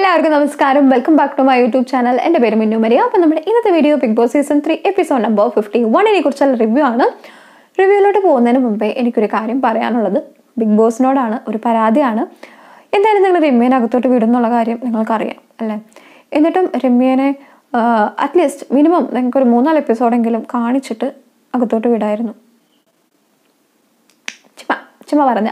എല്ലാവർക്കും നമസ്കാരം welcome back to my YouTube channel എൻ്റെ പേര് മിന്നു മരിയ അപ്പോൾ നമ്മുടെ ഇന്നത്തെ video Bigg Boss season three episode number fifty വണ്ണിനെ കുറിച്ചുള്ള റിവ്യൂ ആണ് റിവ്യൂയിലോട്ട് പോകുന്നതിന് മുമ്പേ എനിക്കൊരു കാര്യം പറയാനുള്ളത് ബിഗ് ബോസിനോടാണ് ഒരു പരാതിയാണ് എന്തായാലും നിങ്ങൾ രമ്യേനെ അകത്തോട്ട് വിടുന്നുള്ള കാര്യം നിങ്ങൾക്കറിയാം അല്ലേ എന്നിട്ടും രമ്യേനെ അറ്റ്ലീസ്റ്റ് മിനിമം നിങ്ങൾക്കൊരു മൂന്നാല് എപ്പിസോഡെങ്കിലും കാണിച്ചിട്ട് അകത്തോട്ട് വിടായിരുന്നു ചുമ്മാ ചുമ്മാ പറഞ്ഞ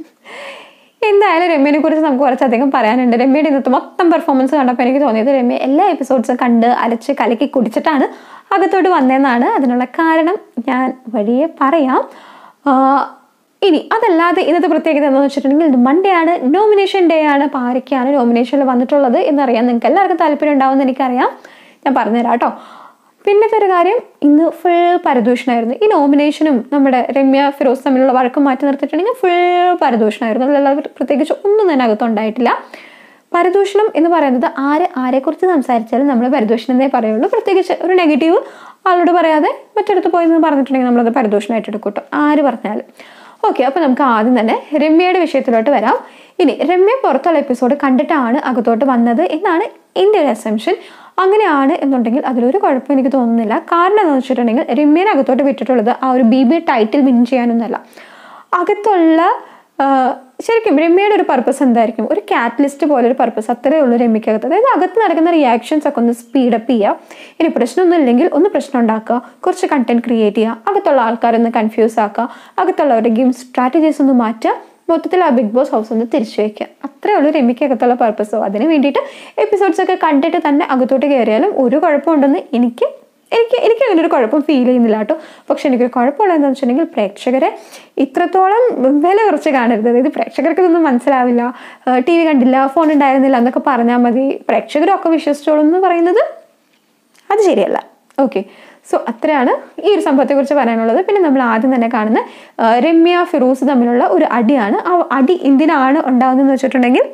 എന്തായാലും രമ്യനെ കുറിച്ച് നമുക്ക് കുറച്ചധികം പറയാനുണ്ട് രമ്യയുടെ ഇന്നത്തെ മൊത്തം പെർഫോമൻസ് കണ്ടപ്പോൾ എനിക്ക് തോന്നിയത് രമ്യ എല്ലാ എപ്പിസോഡ്സും കണ്ട് അരച്ച് കലക്കി കുടിച്ചിട്ടാണ് അകത്തോട്ട് വന്നതെന്നാണ് അതിനുള്ള കാരണം ഞാൻ വഴിയെ പറയാം ആഹ് ഇനി അതല്ലാതെ ഇന്നത്തെ പ്രത്യേകത എന്താണെന്ന് വെച്ചിട്ടുണ്ടെങ്കിൽ ഇത് മൺഡേ ആണ് നോമിനേഷൻ ഡേ ആണ് അപ്പോൾ ആരൊക്കെയാണ് നോമിനേഷനിൽ വന്നിട്ടുള്ളത് എന്നറിയാൻ നിങ്ങൾക്ക് എല്ലാവർക്കും താല്പര്യം ഉണ്ടാവുമെന്ന് എനിക്കറിയാം ഞാൻ പറഞ്ഞുതരാം കേട്ടോ പിന്നത്തെ ഒരു കാര്യം ഇന്ന് ഫുൾ പരദൂഷണമായിരുന്നു ഈ നോമിനേഷനും നമ്മുടെ രമ്യ ഫിറോസ് തമ്മിലുള്ള വഴക്കം മാറ്റി നിർത്തിയിട്ടുണ്ടെങ്കിൽ ഫുൾ പരദൂഷണമായിരുന്നു അതിലുള്ള പ്രത്യേകിച്ച് ഒന്നും തന്നെ അകത്തുണ്ടായിട്ടില്ല പരദൂഷണം എന്ന് പറയുന്നത് ആര് ആരെക്കുറിച്ച് സംസാരിച്ചാലും നമ്മൾ പരദൂഷണം എന്നേ പറയുള്ളൂ പ്രത്യേകിച്ച് ഒരു നെഗറ്റീവ് ആളോട് പറയാതെ മറ്റടുത്ത് പോയി എന്ന് പറഞ്ഞിട്ടുണ്ടെങ്കിൽ നമ്മളത് പരദൂഷണമായിട്ട് എടുക്കും കേട്ടോ ആര് പറഞ്ഞാലും ഓക്കെ അപ്പോൾ നമുക്ക് ആദ്യം തന്നെ രമ്യയുടെ വിഷയത്തിലോട്ട് വരാം ഇനി രമ്യ പുറത്തുള്ള എപ്പിസോഡ് കണ്ടിട്ടാണ് അകത്തോട്ട് വന്നത് എന്നാണ് എൻ്റെ ഒരു അസംഷൻ അങ്ങനെയാണ് എന്നുണ്ടെങ്കിൽ അതിലൊരു കുഴപ്പം എനിക്ക് തോന്നുന്നില്ല കാരണം എന്താണെന്ന് വെച്ചിട്ടുണ്ടെങ്കിൽ രമ്യനെ അകത്തോട്ട് വിട്ടിട്ടുള്ളത് ആ ഒരു ബി ബി ടൈറ്റിൽ വിൻ ചെയ്യാനൊന്നുമല്ല അകത്തുള്ള ആ, ശരിക്കും രമ്യയുടെ ഒരു പർപ്പസ് എന്തായിരിക്കും ഒരു കാറ്റലിസ്റ്റ് പോലെ ഒരു പർപ്പസ് അത്രേ ഉള്ളൂ രമ്യക്കകത്ത് അതായത് അകത്ത് നടക്കുന്ന റിയാക്ഷൻസ് ഒക്കെ ഒന്ന് സ്പീഡപ്പ് ചെയ്യുക ഇനി പ്രശ്നമൊന്നും ഇല്ലെങ്കിൽ ഒന്ന് പ്രശ്നം ഉണ്ടാക്കുക കുറച്ച് കണ്ടന്റ് ക്രിയേറ്റ് ചെയ്യുക അകത്തുള്ള ആൾക്കാരൊന്ന് കൺഫ്യൂസ് ആക്കുക അകത്തുള്ളവരുടെ ഗെയിം സ്ട്രാറ്റജീസ് ഒന്ന് മാറ്റുക മൊത്തത്തിൽ ആ ബിഗ് ബോസ് ഹൗസ് ഒന്ന് തിരിച്ചു വയ്ക്കുക അത്രേ ഉള്ളൂ രമ്യക്കകത്തുള്ള പർപ്പസോ അതിന് വേണ്ടിയിട്ട് എപ്പിസോഡ്സ് ഒക്കെ കണ്ടിട്ട് തന്നെ അകത്തോട്ട് കയറിയാലും ഒരു കുഴപ്പമുണ്ടെന്ന് എനിക്ക് എനിക്ക് എനിക്ക് അങ്ങനെ ഒരു കുഴപ്പം ഫീൽ ചെയ്യുന്നില്ല കേട്ടോ പക്ഷെ എനിക്കൊരു കുഴപ്പമുള്ളത് എന്താണെന്ന് വെച്ചിട്ടുണ്ടെങ്കിൽ പ്രേക്ഷകരെ ഇത്രത്തോളം വില കുറച്ച് കാണരുത് അതായത് പ്രേക്ഷകർക്ക് ഇതൊന്നും മനസ്സിലാവില്ല ടി വി കണ്ടില്ല ഫോൺ ഉണ്ടായിരുന്നില്ല എന്നൊക്കെ പറഞ്ഞാൽ മതി പ്രേക്ഷകരൊക്കെ വിശ്വസിച്ചോളും എന്ന് പറയുന്നത് അത് ശരിയല്ല ഓക്കെ സോ അത്രയാണ് ഈ ഒരു സംഭവത്തെക്കുറിച്ച് പറയാനുള്ളത് പിന്നെ നമ്മൾ ആദ്യം തന്നെ കാണുന്ന ആ, രമ്യ ഫിറോസ് തമ്മിലുള്ള ഒരു അടിയാണ് ആ അടി എന്തിനാണ് ഉണ്ടാകുന്നതെന്ന് വെച്ചിട്ടുണ്ടെങ്കിൽ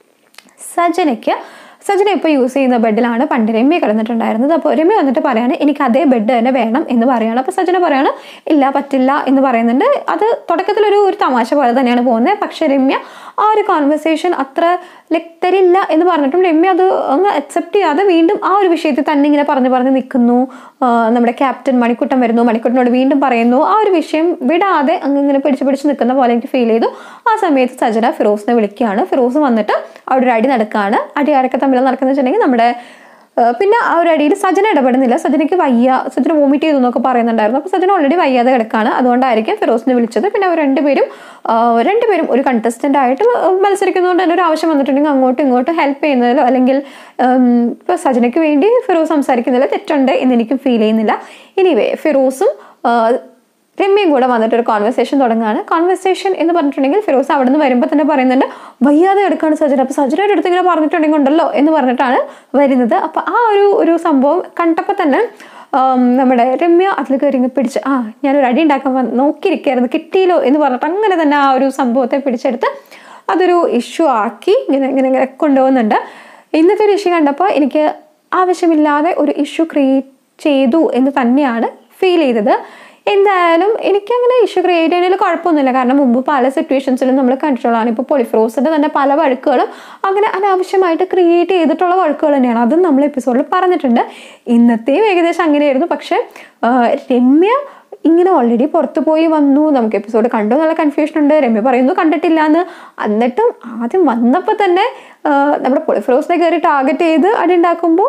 സജനയ്ക്ക് സജന ഇപ്പോൾ യൂസ് ചെയ്യുന്ന ബെഡിലാണ് പണ്ട് രമ്യ കിടന്നിട്ടുണ്ടായിരുന്നത് അപ്പോൾ രമ്യ വന്നിട്ട് പറയാണ് എനിക്ക് അതേ ബെഡ് തന്നെ വേണം എന്ന് പറയാണ് അപ്പോൾ സജന പറയാണ് ഇല്ല പറ്റില്ല എന്ന് പറയുന്നുണ്ട് അത് തുടക്കത്തിലൊരു ഒരു തമാശ പോലെ തന്നെയാണ് പോകുന്നത് പക്ഷേ രമ്യ ആ ഒരു കോൺവെർസേഷൻ അത്ര ലൈക്ക് തരില്ല എന്ന് പറഞ്ഞിട്ടും രമ്യ അത് അങ്ങ് അക്സെപ്റ്റ് ചെയ്യാതെ വീണ്ടും ആ ഒരു വിഷയത്തിൽ തന്നെ ഇങ്ങനെ പറഞ്ഞു പറഞ്ഞ് നിൽക്കുന്നു ആ, നമ്മുടെ ക്യാപ്റ്റൻ മണിക്കുട്ടൻ വരുന്നു മണിക്കുട്ടനോട് വീണ്ടും പറയുന്നു ആ ഒരു വിഷയം വിടാതെ അങ്ങ് ഇങ്ങനെ പിടിച്ച് പിടിച്ച് നിൽക്കുന്ന പോലെ എനിക്ക് ഫീൽ ചെയ്തു ആ സമയത്ത് സജന ഫിറോസിനെ വിളിക്കുകയാണ് ഫിറോസ് വന്നിട്ട് അവിടെ ഒരു അടി നടക്കുകയാണ് അടി ആരൊക്കെ തമ്മിൽ നടക്കുന്ന വെച്ചിട്ടുണ്ടെങ്കിൽ നമ്മുടെ ആ, പിന്നെ ആ ഒരു അടിയിൽ സജന ഇടപെടുന്നില്ല സജനയ്ക്ക് വയ്യ സജന വോമിറ്റ് ചെയ്തു എന്നൊക്കെ പറയുന്നുണ്ടായിരുന്നു അപ്പോൾ സജന ഓൾറെഡി വയ്യാതെ കിടക്കാണ് അതുകൊണ്ടായിരിക്കും ഫിറോസിനെ വിളിച്ചത് പിന്നെ അവർ രണ്ടുപേരും ആ, രണ്ടുപേരും ഒരു കണ്ടസ്റ്റന്റ് ആയിട്ട് മത്സരിക്കുന്നതുകൊണ്ട് തന്നെ ഒരു ആവശ്യം വന്നിട്ടുണ്ടെങ്കിൽ അങ്ങോട്ടും ഇങ്ങോട്ടും ഹെൽപ്പ് ചെയ്യുന്നതിലോ അല്ലെങ്കിൽ ഇപ്പോൾ സജനയ്ക്ക് വേണ്ടി ഫിറോസ് സംസാരിക്കുന്നതിൽ തെറ്റുണ്ട് എന്ന് എനിക്കും ഫീൽ ചെയ്യുന്നില്ല എനിവേ ഫിറോസും ആ, രമ്യയും കൂടെ വന്നിട്ട് ഒരു കോൺവെർസേഷൻ തുടങ്ങുകയാണ് കോൺവെർസേഷൻ എന്ന് പറഞ്ഞിട്ടുണ്ടെങ്കിൽ ഫിറോസ് അവിടെ നിന്ന് വരുമ്പോൾ തന്നെ പറയുന്നുണ്ട് വയ്യാതെ എടുക്കാണ് സജന അപ്പോൾ സജനയുടെ അടുത്ത് ഇങ്ങനെ പറഞ്ഞിട്ടുണ്ടെങ്കിൽ ഉണ്ടല്ലോ എന്ന് പറഞ്ഞിട്ടാണ് വരുന്നത് അപ്പോൾ ആ ഒരു ഒരു സംഭവം കണ്ടപ്പോൾ തന്നെ ആം, നമ്മുടെ രമ്യ അതിൽ കയറി ഇങ്ങ് പിടിച്ച് ആ ഞാനൊരു അടി ഉണ്ടാക്കാൻ വന്ന് നോക്കിയിരിക്കുകയായിരുന്നു കിട്ടിയില്ലോ എന്ന് പറഞ്ഞിട്ട് അങ്ങനെ തന്നെ ആ ഒരു സംഭവത്തെ പിടിച്ചെടുത്ത് അതൊരു ഇഷ്യൂ ആക്കി ഇങ്ങനെ ഇങ്ങനെ ഇങ്ങനെ കൊണ്ടുപോകുന്നുണ്ട് ഇന്നത്തെ ഒരു ഇഷ്യൂ കണ്ടപ്പോൾ എനിക്ക് ആവശ്യമില്ലാതെ ഒരു ഇഷ്യൂ ക്രിയേറ്റ് ചെയ്തു എന്ന് തന്നെയാണ് ഫീൽ ചെയ്തത് എന്തായാലും എനിക്കങ്ങനെ ഇഷ്യൂ ക്രിയേറ്റ് ചെയ്യുന്നതിൽ കുഴപ്പമൊന്നുമില്ല കാരണം മുമ്പ് പല സിറ്റുവേഷൻസിലും നമ്മൾ കണ്ടിട്ടുള്ളതാണ് ഇപ്പോൾ പൊളിഫ്രോസിൻ്റെ തന്നെ പല വഴക്കുകളും അങ്ങനെ അനാവശ്യമായിട്ട് ക്രിയേറ്റ് ചെയ്തിട്ടുള്ള വഴക്കുകൾ തന്നെയാണ് അതും നമ്മൾ എപ്പിസോഡിൽ പറഞ്ഞിട്ടുണ്ട് ഇന്നത്തെയും ഏകദേശം അങ്ങനെയായിരുന്നു പക്ഷേ ആ, രമ്യ ഇങ്ങനെ ഓൾറെഡി പുറത്തു പോയി വന്നു നമുക്ക് എപ്പിസോഡ് കണ്ടു എന്നുള്ള കൺഫ്യൂഷൻ ഉണ്ട് രമ്യ പറയുന്നു കണ്ടിട്ടില്ല എന്ന് എന്നിട്ടും ആദ്യം വന്നപ്പോൾ തന്നെ ആ, നമ്മുടെ പൊളിഫ്രോസിനെ കയറി ടാർഗറ്റ് ചെയ്ത് അടി ഉണ്ടാക്കുമ്പോൾ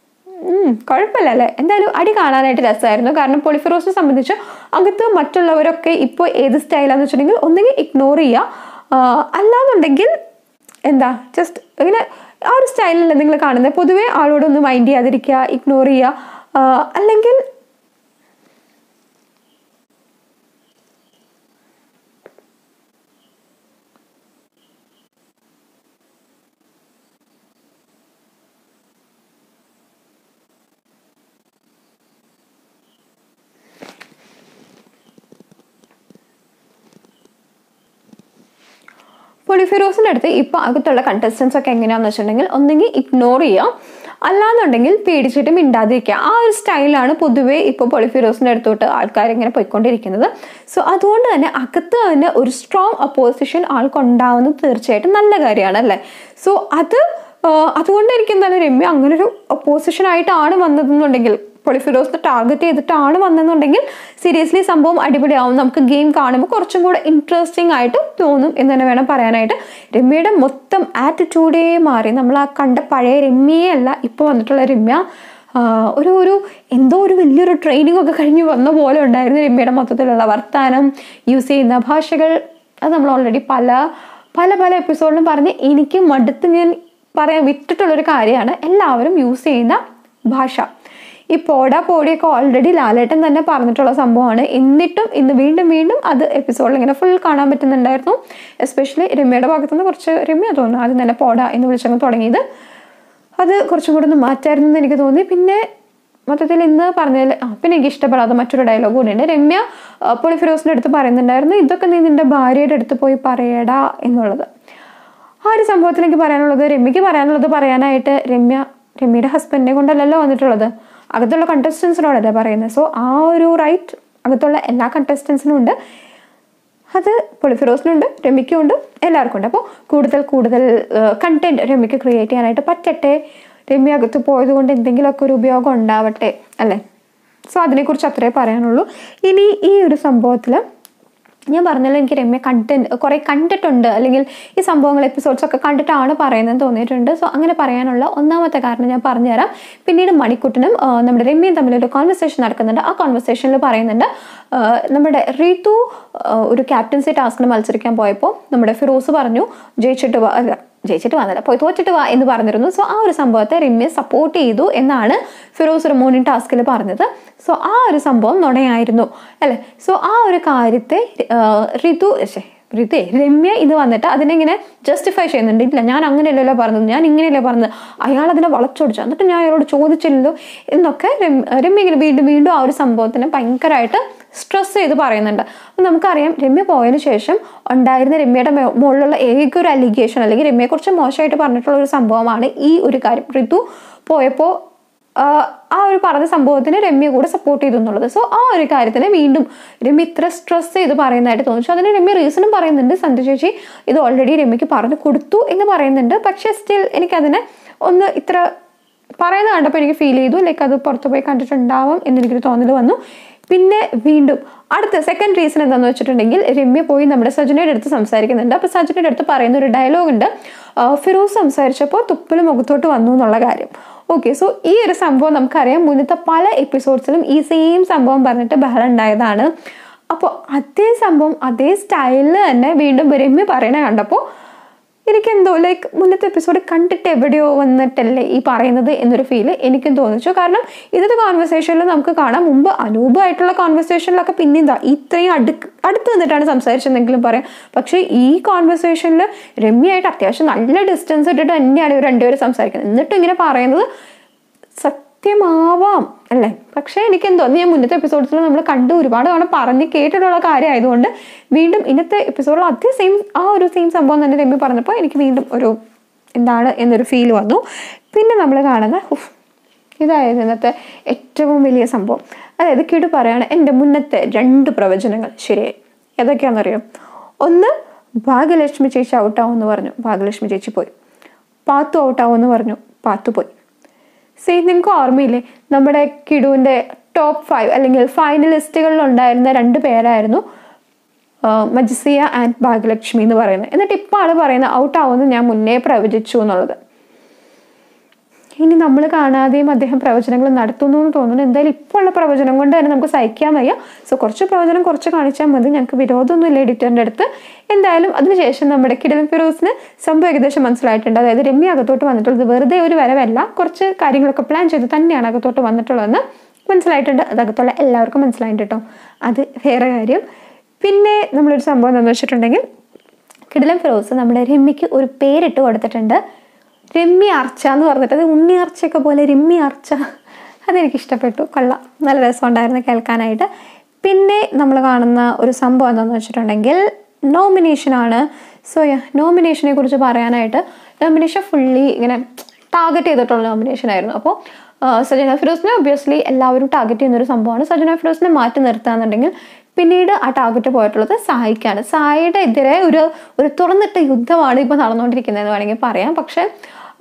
ഉം, കുഴപ്പമില്ല അല്ലേ എന്തായാലും അടി കാണാനായിട്ട് രസമായിരുന്നു കാരണം പൊളിഫെറോസിനെ സംബന്ധിച്ച് അകത്ത് മറ്റുള്ളവരൊക്കെ ഇപ്പോൾ ഏത് സ്റ്റൈലാന്ന് വെച്ചിട്ടുണ്ടെങ്കിൽ ഒന്നുകിൽ ഇഗ്നോർ ചെയ്യുക ആ, അല്ലാന്നുണ്ടെങ്കിൽ എന്താ ജസ്റ്റ് ഇങ്ങനെ ആ ഒരു സ്റ്റൈലിൽ നിങ്ങൾ കാണുന്നത് പൊതുവേ ആളോടൊന്ന് മൈൻഡ് ചെയ്യാതിരിക്കുക ഇഗ്നോർ ചെയ്യുക ആ, അല്ലെങ്കിൽ പൊളിഫിറോസിൻ്റെ അടുത്ത് ഇപ്പോൾ അകത്തുള്ള കണ്ടസ്റ്റൻസ് ഒക്കെ എങ്ങനെയാണെന്ന് വെച്ചിട്ടുണ്ടെങ്കിൽ ഒന്നെങ്കിൽ ഇഗ്നോർ ചെയ്യുക അല്ലാന്നുണ്ടെങ്കിൽ പേടിച്ചിട്ട് മിണ്ടാതിരിക്കുക ആ ഒരു സ്റ്റൈലാണ് പൊതുവേ ഇപ്പോൾ പൊളിഫിറോസിൻ്റെ അടുത്തോട്ട് ആൾക്കാർ ഇങ്ങനെ പോയിക്കൊണ്ടിരിക്കുന്നത് സോ അതുകൊണ്ട് തന്നെ അകത്ത് തന്നെ ഒരു സ്ട്രോങ് അപ്പോസിഷൻ ആൾക്കുണ്ടാവുന്നത് തീർച്ചയായിട്ടും നല്ല കാര്യമാണ് അല്ലേ സോ അത് ആഹ് അതുകൊണ്ട് എനിക്ക് എന്തായാലും രമ്യ അങ്ങനെ ഒരു ഒപ്പോസിഷൻ ആയിട്ടാണ് വന്നതെന്നുണ്ടെങ്കിൽ പൊളിഫിറോസിനെ ടാർഗറ്റ് ചെയ്തിട്ടാണ് വന്നതെന്നുണ്ടെങ്കിൽ സീരിയസ്ലി സംഭവം അടിപൊളിയാവും നമുക്ക് ഗെയിം കാണുമ്പോൾ കുറച്ചും കൂടെ ഇൻട്രസ്റ്റിംഗ് ആയിട്ട് തോന്നും എന്ന് തന്നെ വേണം പറയാനായിട്ട് രമ്യയുടെ മൊത്തം ആറ്റിറ്റ്യൂഡേ മാറി നമ്മൾ ആ കണ്ട പഴയ രമ്യയെ അല്ല ഇപ്പോൾ വന്നിട്ടുള്ള രമ്യ ആഹ് ഒരു ഒരു എന്തോ ഒരു വലിയൊരു ട്രെയിനിങ് ഒക്കെ കഴിഞ്ഞ് വന്ന പോലെ ഉണ്ടായിരുന്നു രമ്യയുടെ മൊത്തത്തിലുള്ള വർത്താനം യൂസ് ചെയ്യുന്ന ഭാഷകൾ അത് നമ്മൾ ഓൾറെഡി പല പല പല എപ്പിസോഡിലും പറഞ്ഞ് എനിക്ക് മടുത്ത് ഞാൻ പറയാൻ വിട്ടിട്ടുള്ളൊരു കാര്യമാണ് എല്ലാവരും യൂസ് ചെയ്യുന്ന ഭാഷ ഈ പോടാ പോടിയൊക്കെ ഓൾറെഡി ലാലേട്ടൻ തന്നെ പറഞ്ഞിട്ടുള്ള സംഭവമാണ് എന്നിട്ടും ഇന്ന് വീണ്ടും വീണ്ടും അത് എപ്പിസോഡിൽ ഇങ്ങനെ ഫുൾ കാണാൻ പറ്റുന്നുണ്ടായിരുന്നു എസ്പെഷ്യലി രമ്യയുടെ ഭാഗത്തുനിന്ന് കുറച്ച് രമ്യ തോന്നുന്നു ആദ്യം തന്നെ പോടാ എന്ന് വിളിച്ചങ്ങ് തുടങ്ങിയത് അത് കുറച്ചും കൂടെ ഒന്ന് മാറ്റായിരുന്നു എന്ന് എനിക്ക് തോന്നി പിന്നെ മൊത്തത്തിൽ ഇന്ന് പറഞ്ഞതിൽ ആ പിന്നെ എനിക്ക് ഇഷ്ടപ്പെടാത്ത മറ്റൊരു ഡയലോഗ് കൂടിയുണ്ട് രമ്യ ആ, പൊളി ഫിറോസിൻ്റെ അടുത്ത് പറയുന്നുണ്ടായിരുന്നു ഇതൊക്കെ നീ നിന്റെ ഭാര്യയുടെ അടുത്ത് പോയി പറയടാ എന്നുള്ളത് ആ ഒരു സംഭവത്തിൽ എനിക്ക് പറയാനുള്ളത് രമ്യക്ക് പറയാനുള്ളത് പറയാനായിട്ട് രമ്യ രമ്യയുടെ ഹസ്ബൻഡിനെ കൊണ്ടല്ലല്ലോ വന്നിട്ടുള്ളത് അകത്തുള്ള കണ്ടസ്റ്റൻസിനോടല്ലേ പറയുന്നത് സോ ആ ഒരു റൈറ്റ് അകത്തുള്ള എല്ലാ കണ്ടസ്റ്റൻസിനും ഉണ്ട് അത് പൊളിഫിറോസിനുണ്ട് രമ്യക്കും ഉണ്ട് എല്ലാവർക്കും ഉണ്ട് അപ്പോൾ കൂടുതൽ കൂടുതൽ കണ്ടന്റ് രമ്യക്ക് ക്രിയേറ്റ് ചെയ്യാനായിട്ട് പറ്റട്ടെ രമ്യ അകത്ത് പോയത് കൊണ്ട് എന്തെങ്കിലുമൊക്കെ ഒരു ഉപയോഗം ഉണ്ടാവട്ടെ അല്ലേ സോ അതിനെക്കുറിച്ച് അത്രേ പറയാനുള്ളൂ ഇനി ഈ ഒരു സംഭവത്തിൽ ഞാൻ പറഞ്ഞല്ലോ എനിക്ക് രമ്യ കണ്ടന്റ് കുറെ കണ്ടിട്ടുണ്ട് അല്ലെങ്കിൽ ഈ സംഭവങ്ങൾ എപ്പിസോഡ്സ് ഒക്കെ കണ്ടിട്ടാണ് പറയുന്നത് തോന്നിയിട്ടുണ്ട് സോ അങ്ങനെ പറയാനുള്ള ഒന്നാമത്തെ കാരണം ഞാൻ പറഞ്ഞുതരാം പിന്നീട് മണിക്കുട്ടനും ആ, നമ്മുടെ രമ്യയും തമ്മിലൊരു കോൺവെർസേഷൻ നടക്കുന്നുണ്ട് ആ കോൺവെർസേഷനിൽ പറയുന്നുണ്ട് ആ, നമ്മുടെ റീതു ആ, ഒരു ക്യാപ്റ്റൻസി ടാസ്കിന് മത്സരിക്കാൻ പോയപ്പോൾ നമ്മുടെ ഫിറോസ് പറഞ്ഞു ജയിച്ചിട്ട് വാ അല്ല ജയിച്ചിട്ട് വന്നില്ല പോയി തോറ്റിട്ട് വാ എന്ന് പറഞ്ഞിരുന്നു സോ ആ ഒരു സംഭവത്തെ റിമ്യ സപ്പോർട്ട് ചെയ്തു എന്നാണ് ഫിറോസ് ഒരു മോർണിംഗ് ടാസ്കിൽ പറഞ്ഞത് സോ ആ ഒരു സംഭവം നുണയായിരുന്നു അല്ലേ സോ ആ ഒരു കാര്യത്തെ ആ, ഋതു ശ്ശെ, ഋതുവേ രമ്യ ഇത് വന്നിട്ട് അതിനെങ്ങനെ ജസ്റ്റിഫൈ ചെയ്യുന്നുണ്ട് ഇല്ല ഞാൻ അങ്ങനെയല്ലല്ലോ പറഞ്ഞത് ഞാൻ ഇങ്ങനെയല്ലേ പറഞ്ഞത് അയാൾ അതിനെ വളച്ചൊടിച്ചു എന്നിട്ട് ഞാൻ അയാളോട് ചോദിച്ചില്ലല്ലോ എന്നൊക്കെ രമ്യ രമ്യ ഇങ്ങനെ വീണ്ടും വീണ്ടും ആ ഒരു സംഭവത്തിനെ ഭയങ്കരമായിട്ട് സ്ട്രെസ് ചെയ്ത് പറയുന്നുണ്ട് അപ്പം നമുക്കറിയാം രമ്യ പോയതിനു ശേഷം ഉണ്ടായിരുന്ന രമ്യയുടെ മേ- മുകളിലുള്ള ഏക ഒരു അലിഗേഷൻ അല്ലെങ്കിൽ രമ്യയെക്കുറിച്ച് മോശമായിട്ട് പറഞ്ഞിട്ടുള്ള ഒരു സംഭവമാണ് ഈ ഒരു കാര്യം ഋതു പോയപ്പോൾ ആഹ് ആ ഒരു പറഞ്ഞ സംഭവത്തിന് രമ്യ കൂടെ സപ്പോർട്ട് ചെയ്തു എന്നുള്ളത് സോ ആ ഒരു കാര്യത്തിന് വീണ്ടും രമ്യ ഇത്ര സ്ട്രെസ് ചെയ്ത് പറയുന്നതായിട്ട് തോന്നിച്ചു അതിന് രമ്യ റീസണും പറയുന്നുണ്ട് സന്ധു ചേച്ചി ഇത് ഓൾറെഡി രമ്യക്ക് പറഞ്ഞു കൊടുത്തു എന്ന് പറയുന്നുണ്ട് പക്ഷേ സ്റ്റിൽ എനിക്കതിനെ ഒന്ന് ഇത്ര പറയുന്ന കണ്ടപ്പോൾ എനിക്ക് ഫീൽ ചെയ്തു ലൈക്ക് അത് പുറത്ത് പോയി കണ്ടിട്ടുണ്ടാവും എന്നെനിക്കൊരു തോന്നൽ വന്നു പിന്നെ വീണ്ടും അടുത്ത സെക്കൻഡ് റീസൺ എന്താണെന്ന് വെച്ചിട്ടുണ്ടെങ്കിൽ രമ്യ പോയി നമ്മുടെ സജനയുടെ അടുത്ത് സംസാരിക്കുന്നുണ്ട് അപ്പോൾ സജനയുടെ അടുത്ത് പറയുന്ന ഒരു ഡയലോഗ് ഉണ്ട് ആ, ഫിറോസ് സംസാരിച്ചപ്പോൾ തുപ്പൽ മുഖത്തോട്ട് വന്നു എന്നുള്ള കാര്യം ഓക്കെ സോ ഈ ഒരു സംഭവം നമുക്കറിയാം മുന്നത്തെ പല എപ്പിസോഡ്സിലും ഈ സെയിം സംഭവം പറഞ്ഞിട്ട് ബഹളം ഉണ്ടായതാണ് അപ്പോൾ അതേ സംഭവം അതേ സ്റ്റൈലിൽ തന്നെ വീണ്ടും രമ്യ പറയണ കണ്ടപ്പോൾ എനിക്കെന്തോ ലൈക്ക് മുന്നത്തെ എപ്പിസോഡ് കണ്ടിട്ട് എവിടെയോ വന്നിട്ടല്ലേ ഈ പറയുന്നത് എന്നൊരു ഫീല് എനിക്കും തോന്നിച്ചു കാരണം ഇന്നത്തെ കോൺവെർസേഷനിൽ നമുക്ക് കാണാം മുമ്പ് അനൂപമായിട്ടുള്ള കോൺവെർസേഷനിലൊക്കെ പിന്നെ എന്താ ഇത്രയും അടുക്ക് അടുത്ത് നിന്നിട്ടാണ് സംസാരിച്ചതെങ്കിലും പറയാം പക്ഷേ ഈ കോൺവെർസേഷനിൽ രമ്യയായിട്ട് അത്യാവശ്യം നല്ല ഡിസ്റ്റൻസ് ഇട്ടിട്ട് തന്നെയാണ് ഇവർ രണ്ടുപേരും സംസാരിക്കുന്നത് എന്നിട്ടും ഇങ്ങനെ പറയുന്നത് സത്യമാവാം അല്ലേ പക്ഷേ എനിക്ക് എന്തോ ഞാൻ മുന്നത്തെ എപ്പിസോഡ്സിൽ നമ്മൾ കണ്ട് ഒരുപാട് തവണ പറഞ്ഞ് കേട്ടിട്ടുള്ള കാര്യമായതുകൊണ്ട് വീണ്ടും ഇന്നത്തെ എപ്പിസോഡിൽ അതേ സെയിം ആ ഒരു സെയിം സംഭവം തന്നെ രമ്യ പറഞ്ഞപ്പോൾ എനിക്ക് വീണ്ടും ഒരു എന്താണ് എന്നൊരു ഫീൽ വന്നു പിന്നെ നമ്മൾ കാണുന്ന ഉഫ്, ഇതായിരുന്നു ഇന്നത്തെ ഏറ്റവും വലിയ സംഭവം അതായത് കിടു പറയാണ് എൻ്റെ മുന്നത്തെ രണ്ട് പ്രവചനങ്ങൾ ശരിയായി ഏതൊക്കെയാണെന്നറിയോ ഒന്ന് ഭാഗ്യലക്ഷ്മി ചേച്ചി ഔട്ടാവുമെന്ന് പറഞ്ഞു ഭാഗ്യലക്ഷ്മി ചേച്ചി പോയി പാത്തു ഔട്ടാവുമെന്ന് പറഞ്ഞു പാത്തു പോയി സേ നിങ്ങൾക്ക് ഓർമ്മയില്ലേ നമ്മുടെ കിടുവിൻ്റെ ടോപ്പ് ഫൈവ് അല്ലെങ്കിൽ ഫൈനലിസ്റ്റുകളിൽ ഉണ്ടായിരുന്ന രണ്ട് പേരായിരുന്നു ആ, മജിസിയ ആൻഡ് ഭാഗ്യലക്ഷ്മി എന്ന് പറയുന്നത് എന്നിട്ട് ഇപ്പോൾ ആള് പറയുന്നത് ഔട്ട് ആവുമെന്ന് ഞാൻ മുന്നേ പ്രവചിച്ചു എന്നുള്ളത് ഇനി നമ്മൾ കാണാതെയും അദ്ദേഹം പ്രവചനങ്ങൾ നടത്തുന്നു എന്ന് തോന്നുന്നു എന്തായാലും ഇപ്പോൾ ഉള്ള പ്രവചനം കൊണ്ട് തന്നെ നമുക്ക് സഹിക്കാൻ വയ്യ സോ കുറച്ച് പ്രവചനം കുറച്ച് കാണിച്ചാൽ മതി ഞങ്ങൾക്ക് വിരോധമൊന്നുമില്ല എഡിറ്ററിൻ്റെ അടുത്ത് എന്തായാലും അതിനുശേഷം നമ്മുടെ കിടലൻ ഫിറോസിന് സംഭവം ഏകദേശം മനസ്സിലായിട്ടുണ്ട് അതായത് രമ്യ അകത്തോട്ട് വന്നിട്ടുള്ളത് വെറുതെ ഒരു വരവല്ല കുറച്ച് കാര്യങ്ങളൊക്കെ പ്ലാൻ ചെയ്ത് തന്നെയാണ് അകത്തോട്ട് വന്നിട്ടുള്ളതെന്ന് മനസ്സിലായിട്ടുണ്ട് അത് അകത്തുള്ള എല്ലാവർക്കും മനസ്സിലായിട്ടുണ്ട് കേട്ടോ അത് വേറെ കാര്യം പിന്നെ നമ്മളൊരു സംഭവം എന്താണെന്ന് വെച്ചിട്ടുണ്ടെങ്കിൽ കിടിലം ഫിറോസ് നമ്മുടെ രമ്യക്ക് ഒരു പേരിട്ട് കൊടുത്തിട്ടുണ്ട് രമ്യ അർച്ച എന്ന് പറഞ്ഞിട്ട് അത് ഉണ്ണി അർച്ചയൊക്കെ പോലെ രമ്യ അർച്ച അതെനിക്ക് ഇഷ്ടപ്പെട്ടു കൊള്ളാം നല്ല രസമുണ്ടായിരുന്നു കേൾക്കാനായിട്ട് പിന്നെ നമ്മൾ കാണുന്ന ഒരു സംഭവം എന്താണെന്ന് വെച്ചിട്ടുണ്ടെങ്കിൽ നോമിനേഷനാണ് സോ നോമിനേഷനെ കുറിച്ച് പറയാനായിട്ട് നോമിനേഷൻ ഫുള്ളി ഇങ്ങനെ ടാർഗറ്റ് ചെയ്തിട്ടുള്ള നോമിനേഷൻ ആയിരുന്നു അപ്പോൾ സജന ഫിറോസിനെ ഒബ്വിയസ്ലി എല്ലാവരും ടാർഗറ്റ് ചെയ്യുന്ന ഒരു സംഭവമാണ് സജന ഫിറോസിനെ മാറ്റി നിർത്തുകയെന്നുണ്ടെങ്കിൽ പിന്നീട് ആ ടാർഗറ്റ് പോയിട്ടുള്ളത് സായിക്കാണ് സായിയുടെ എതിരെ ഒരു ഒരു തുറന്നിട്ട യുദ്ധമാണ് ഇപ്പോൾ നടന്നുകൊണ്ടിരിക്കുന്നതെന്ന് വേണമെങ്കിൽ പറയാം പക്ഷേ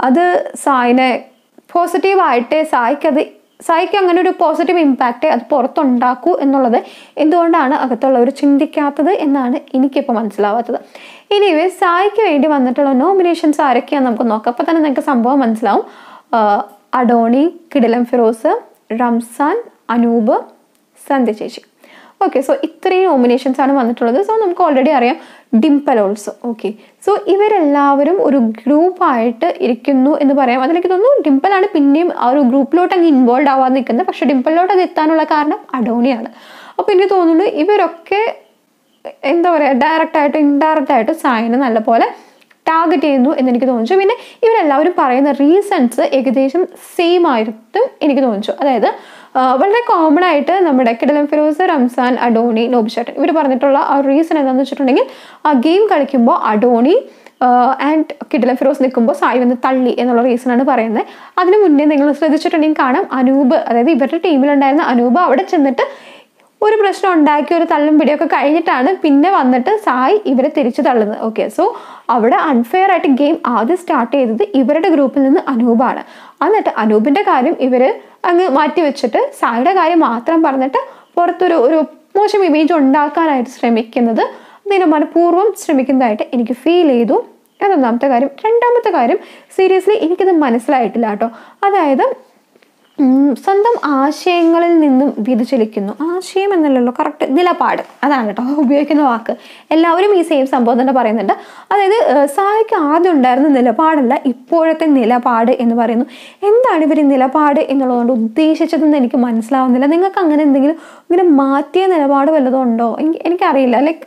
അത് സായിനെ പോസിറ്റീവായിട്ട് സായിക്ക് അത് സായിക്ക് അങ്ങനെ ഒരു പോസിറ്റീവ് ഇമ്പാക്റ്റ് അത് പുറത്തുണ്ടാക്കൂ എന്നുള്ളത് എന്തുകൊണ്ടാണ് അകത്തുള്ളവർ ചിന്തിക്കാത്തത് എന്നാണ് എനിക്കിപ്പോൾ മനസ്സിലാവാത്തത് ഇനിവേ സായിക്ക് വേണ്ടി വന്നിട്ടുള്ള നോമിനേഷൻസ് ആരൊക്കെയാണെന്ന് നമുക്ക് നോക്കാം അപ്പോൾ തന്നെ നിങ്ങൾക്ക് സംഭവം മനസ്സിലാവും ആഹ് അഡോണി കിടിലം ഫിറോസ് റംസാൻ അനൂപ് സന്ധ്യ ചേച്ചി ഓക്കെ സോ ഇത്രയും നോമിനേഷൻസ് ആണ് വന്നിട്ടുള്ളത് സോ നമുക്ക് ഓൾറെഡി അറിയാം ഡിംപൽ ഓൾസോ ഓക്കെ സോ ഇവരെല്ലാവരും ഒരു ഗ്രൂപ്പായിട്ട് ഇരിക്കുന്നു എന്ന് പറയാം അതിലേക്ക് തോന്നുന്നു ഡിംപലാണ് പിന്നെയും ആ ഒരു ഗ്രൂപ്പിലോട്ട് അങ്ങ് ഇൻവോൾവ് ആവാതെ നിൽക്കുന്നത് പക്ഷെ ഡിംപലിലോട്ട് അത് എത്താനുള്ള കാരണം അഡോണിയാണ് അപ്പോൾ എനിക്ക് തോന്നുന്നു ഇവരൊക്കെ എന്താ പറയുക ഡയറക്റ്റ് ആയിട്ട് ഇൻഡയറക്റ്റ് ആയിട്ട് സായിനെ നല്ലപോലെ ടാർഗറ്റ് ചെയ്യുന്നു എന്ന് എനിക്ക് തോന്നിച്ചു പിന്നെ ഇവരെല്ലാവരും പറയുന്ന റീസൺസ് ഏകദേശം സെയിം ആയിട്ടും എനിക്ക് തോന്നിച്ചു അതായത് ആ, വളരെ കോമൺ ആയിട്ട് നമ്മുടെ കിടലം ഫിറോസ് റംസാൻ അഡോണി നോബിച്ചേട്ടൻ ഇവർ പറഞ്ഞിട്ടുള്ള ആ റീസൺ എന്താണെന്ന് വെച്ചിട്ടുണ്ടെങ്കിൽ ആ ഗെയിം കളിക്കുമ്പോൾ അഡോണി ആൻഡ് കിടിലം ഫിറോസ് നിൽക്കുമ്പോൾ സായി വന്ന് തള്ളി എന്നുള്ള റീസണാണ് പറയുന്നത് അതിന് മുന്നേ നിങ്ങൾ ശ്രദ്ധിച്ചിട്ടുണ്ടെങ്കിൽ കാണാം അനൂപ് അതായത് ഇവരുടെ ടീമിലുണ്ടായിരുന്ന അനൂപ് അവിടെ ചെന്നിട്ട് ഒരു പ്രശ്നം ഉണ്ടാക്കി ഒരു തള്ളും പിടിയൊക്കെ കഴിഞ്ഞിട്ടാണ് പിന്നെ വന്നിട്ട് സായി ഇവരെ തിരിച്ചു തള്ളുന്നത് ഓക്കെ സോ അവിടെ അൺഫെയർ ആയിട്ട് ഗെയിം ആദ്യം സ്റ്റാർട്ട് ചെയ്തത് ഇവരുടെ ഗ്രൂപ്പിൽ നിന്ന് അനൂപാണ് എന്നിട്ട് അനൂപിന്റെ കാര്യം ഇവര് അങ്ങ് മാറ്റി വെച്ചിട്ട് സായിയുടെ കാര്യം മാത്രം പറഞ്ഞിട്ട് പുറത്തൊരു ഒരു മോശം ഇമേജ് ഉണ്ടാക്കാനായിട്ട് ശ്രമിക്കുന്നത് ഇതിന് മനഃപൂർവ്വം ശ്രമിക്കുന്നതായിട്ട് എനിക്ക് ഫീൽ ചെയ്തു അതൊന്നാമത്തെ കാര്യം രണ്ടാമത്തെ കാര്യം സീരിയസ്ലി എനിക്കിത് മനസ്സിലായിട്ടില്ല കേട്ടോ അതായത് ഉം, സ്വന്തം ആശയങ്ങളിൽ നിന്നും വ്യതിചലിക്കുന്നു ആശയം എന്നല്ലല്ലോ കറക്റ്റ് നിലപാട് അതാണ് കേട്ടോ ഉപയോഗിക്കുന്ന വാക്ക് എല്ലാവരും ഈ സെയിം സംഭവം തന്നെ പറയുന്നുണ്ട് അതായത് ഏഹ്, സായിക്ക് ആദ്യം ഉണ്ടായിരുന്ന നിലപാടല്ല ഇപ്പോഴത്തെ നിലപാട് എന്ന് പറയുന്നു എന്താണ് ഇവർ നിലപാട് എന്നുള്ളതുകൊണ്ട് ഉദ്ദേശിച്ചതെന്ന് എനിക്ക് മനസ്സിലാവുന്നില്ല നിങ്ങൾക്ക് അങ്ങനെ എന്തെങ്കിലും ഇങ്ങനെ മാറ്റിയ നിലപാട് വല്ലതും ഉണ്ടോ എനിക്ക് എനിക്കറിയില്ല ലൈക്ക്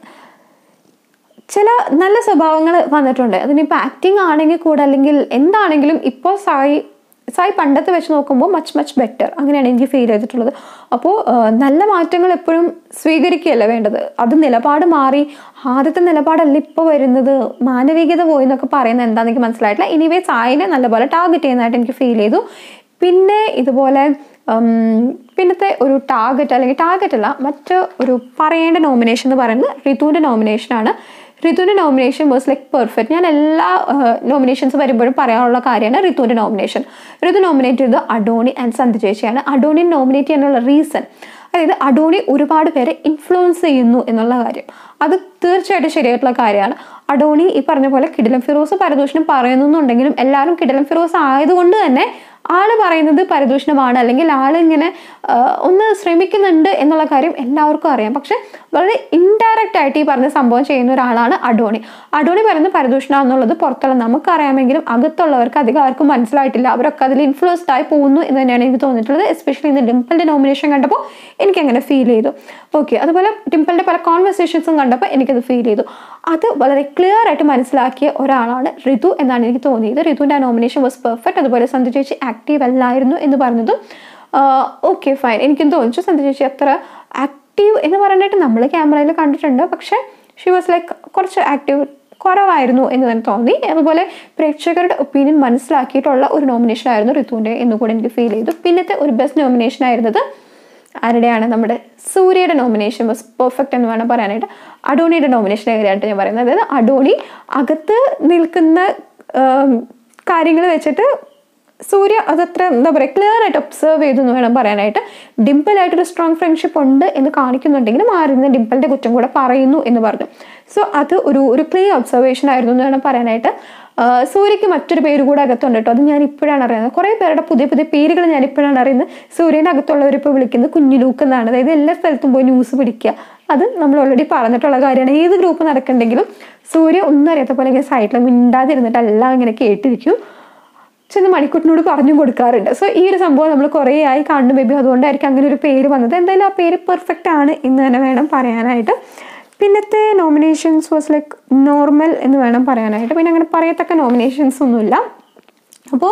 ചില നല്ല സ്വഭാവങ്ങൾ വന്നിട്ടുണ്ട് അതിനിപ്പോൾ ആക്ടിങ് ആണെങ്കിൽ കൂടെ അല്ലെങ്കിൽ എന്താണെങ്കിലും ഇപ്പോൾ സായി സായി പണ്ടത്തെ വെച്ച് നോക്കുമ്പോൾ മച്ച് മച്ച് ബെറ്റർ അങ്ങനെയാണ് എനിക്ക് ഫീൽ ചെയ്തിട്ടുള്ളത് അപ്പോൾ നല്ല മാറ്റങ്ങൾ എപ്പോഴും സ്വീകരിക്കുകയല്ല വേണ്ടത് അത് നിലപാട് മാറി ആദ്യത്തെ നിലപാടല്ല ഇപ്പോൾ വരുന്നത് മാനവികത പോയി എന്നൊക്കെ പറയുന്നത് എന്താണെന്ന് എനിക്ക് മനസ്സിലായിട്ടില്ല ഇനിവേ സായിനെ നല്ലപോലെ ടാർഗറ്റ് ചെയ്യുന്നതായിട്ട് എനിക്ക് ഫീൽ ചെയ്തു പിന്നെ ഇതുപോലെ ഉം, പിന്നത്തെ ഒരു ടാർഗറ്റ് അല്ലെങ്കിൽ ടാർഗറ്റ് അല്ല മറ്റ് ഒരു പറയേണ്ട നോമിനേഷൻ എന്ന് പറയുന്നത് ഋതുവിൻ്റെ നോമിനേഷനാണ് ഋതുവിൻ്റെ നോമിനേഷൻ വാസ് ലൈക്ക് പെർഫെക്റ്റ് ഞാൻ എല്ലാ നോമിനേഷൻസ് വരുമ്പോഴും പറയാനുള്ള കാര്യമാണ് ഋതുവിൻ്റെ നോമിനേഷൻ ഋതു നോമിനേറ്റ് ചെയ്തത് അഡോണി ആൻഡ് സന്ധ്യ ചേച്ചിയാണ് അഡോണി നോമിനേറ്റ് ചെയ്യാനുള്ള റീസൺ അതായത് അഡോണി ഒരുപാട് പേരെ ഇൻഫ്ലുവൻസ് ചെയ്യുന്നു എന്നുള്ള കാര്യം അത് തീർച്ചയായിട്ടും ശരിയായിട്ടുള്ള കാര്യമാണ് അഡോണി ഈ പറഞ്ഞ പോലെ കിടിലം ഫിറോസ് പരദൂഷണം പറയുന്നുണ്ടെങ്കിലും എല്ലാവരും കിടിലം ഫിറോസ് ആയതുകൊണ്ട് തന്നെ ആള് പറയുന്നത് പരദൂഷണമാണ് അല്ലെങ്കിൽ ആള് ഇങ്ങനെ ആ, ഒന്ന് ശ്രമിക്കുന്നുണ്ട് എന്നുള്ള കാര്യം എല്ലാവർക്കും അറിയാം പക്ഷെ വളരെ ഇൻഡയറക്റ്റ് ആയിട്ട് ഈ പറഞ്ഞ സംഭവം ചെയ്യുന്ന ഒരാളാണ് അഡോണി അഡോണി പറയുന്ന പരദൂഷണം എന്നുള്ളത് പുറത്തുള്ള നമുക്കറിയാമെങ്കിലും അകത്തുള്ളവർക്ക് അധികം ആർക്കും മനസ്സിലായിട്ടില്ല അവരൊക്കെ അതിൽ ഇൻഫ്ലുവൻസ്ഡ് ആയി പോകുന്നു എന്ന് തന്നെയാണ് എനിക്ക് തോന്നിയിട്ടുള്ളത് എസ്പെഷ്യലി ഇന്ന് ഡിംപിളിന്റെ നോമിനേഷൻ കണ്ടപ്പോൾ എനിക്ക് അങ്ങനെ ഫീൽ ചെയ്തു ഓക്കെ അതുപോലെ ഡിംപിളിന്റെ പല കോൺവെർസേഷൻസും കണ്ടപ്പോൾ എനിക്കത് ഫീൽ ചെയ്തു അത് വളരെ ക്ലിയർ ആയിട്ട് മനസ്സിലാക്കിയ ഒരാളാണ് ഋതു എന്നാണ് എനിക്ക് തോന്നിയത് ഋതുവിൻ്റെ ആ നോമിനേഷൻ വാസ് പെർഫെക്റ്റ് അതുപോലെ സന്ധ്യ ചേച്ചി ആക്റ്റീവ് അല്ലായിരുന്നു എന്ന് പറഞ്ഞതും ഓക്കെ ഫൈൻ എനിക്കും തോന്നിച്ചു സന്ധ്യ ചേച്ചി അത്ര ആക്റ്റീവ് എന്ന് പറയാനായിട്ട് നമ്മൾ ക്യാമറയിൽ കണ്ടിട്ടുണ്ട് പക്ഷേ ഷി വാസ് ലൈക്ക് കുറച്ച് ആക്റ്റീവ് കുറവായിരുന്നു എന്ന് തന്നെ തോന്നി അതുപോലെ പ്രേക്ഷകരുടെ ഒപ്പീനിയൻ മനസ്സിലാക്കിയിട്ടുള്ള ഒരു നോമിനേഷൻ ആയിരുന്നു ഋതുവിൻ്റെ എന്ന് കൂടെ എനിക്ക് ഫീൽ ചെയ്തു പിന്നത്തെ ഒരു ബെസ്റ്റ് നോമിനേഷൻ ആയിരുന്നത് ആരുടെയാണ് നമ്മുടെ സൂര്യയുടെ നോമിനേഷൻ വാസ് പെർഫെക്റ്റ് എന്ന് വേണം പറയാനായിട്ട് അഡോണിയുടെ നോമിനേഷൻ കാര്യമായിട്ട് ഞാൻ പറയുന്നത് അതായത് അഡോണി അകത്ത് നിൽക്കുന്ന കാര്യങ്ങൾ വെച്ചിട്ട് സൂര്യ അതത്ര എന്താ പറയുക ക്ലിയർ ആയിട്ട് ഒബ്സർവ് ചെയ്തു എന്ന് വേണം പറയാനായിട്ട് ഡിംപിളായിട്ടൊരു സ്ട്രോങ് ഫ്രണ്ട്ഷിപ്പ് ഉണ്ട് എന്ന് കാണിക്കുന്നുണ്ടെങ്കിലും ആരുന്ന ഡിംപിളിന്റെ കുറ്റം കൂടെ പറയുന്നു എന്ന് പറഞ്ഞു സോ അത് ഒരു ഒരു ക്ലിയർ ഒബ്സർവേഷൻ ആയിരുന്നു എന്ന് വേണം പറയാനായിട്ട് ആ, സൂര്യക്ക് മറ്റൊരു പേര് കൂടെ അകത്തുണ്ട് കേട്ടോ അത് ഞാൻ ഇപ്പോഴാണ് അറിയുന്നത് കുറേ പേരുടെ പുതിയ പുതിയ പേരുകൾ ഞാൻ ഇപ്പോഴാണ് അറിയുന്നത് സൂര്യൻ്റെ അകത്തുള്ളവർ ഇപ്പോൾ വിളിക്കുന്നത് കുഞ്ഞിലൂക്ക് എന്നാണ് അതായത് എല്ലാ സ്ഥലത്തും പോയി ന്യൂസ് പിടിക്കുക അത് നമ്മൾ ഓൾറെഡി പറഞ്ഞിട്ടുള്ള കാര്യമാണ് ഏത് ഗ്രൂപ്പ് നടക്കണ്ടെങ്കിലും സൂര്യ ഒന്നും അറിയാത്ത പോലെ ഇങ്ങനെ സൈഡിൽ മിണ്ടാതിരുന്നിട്ട് എല്ലാം ഇങ്ങനെ കേട്ടിരിക്കും ചെന്ന് മണിക്കൂട്ടിനോട് പറഞ്ഞു കൊടുക്കാറുണ്ട് സോ ഈ ഒരു സംഭവം നമ്മൾ കുറേ ആയി കാണുന്നു ബേബി അതുകൊണ്ടായിരിക്കും അങ്ങനെ ഒരു പേര് വന്നത് എന്തായാലും ആ പേര് പെർഫെക്റ്റ് ആണ് എന്ന് തന്നെ വേണം പറയാനായിട്ട് പിന്നത്തെ നോമിനേഷൻസ് വാസ് ലൈക്ക് നോർമൽ എന്ന് വേണം പറയാനായിട്ട് പിന്നെ അങ്ങനെ പറയത്തക്ക നോമിനേഷൻസ് ഒന്നുമില്ല അപ്പോൾ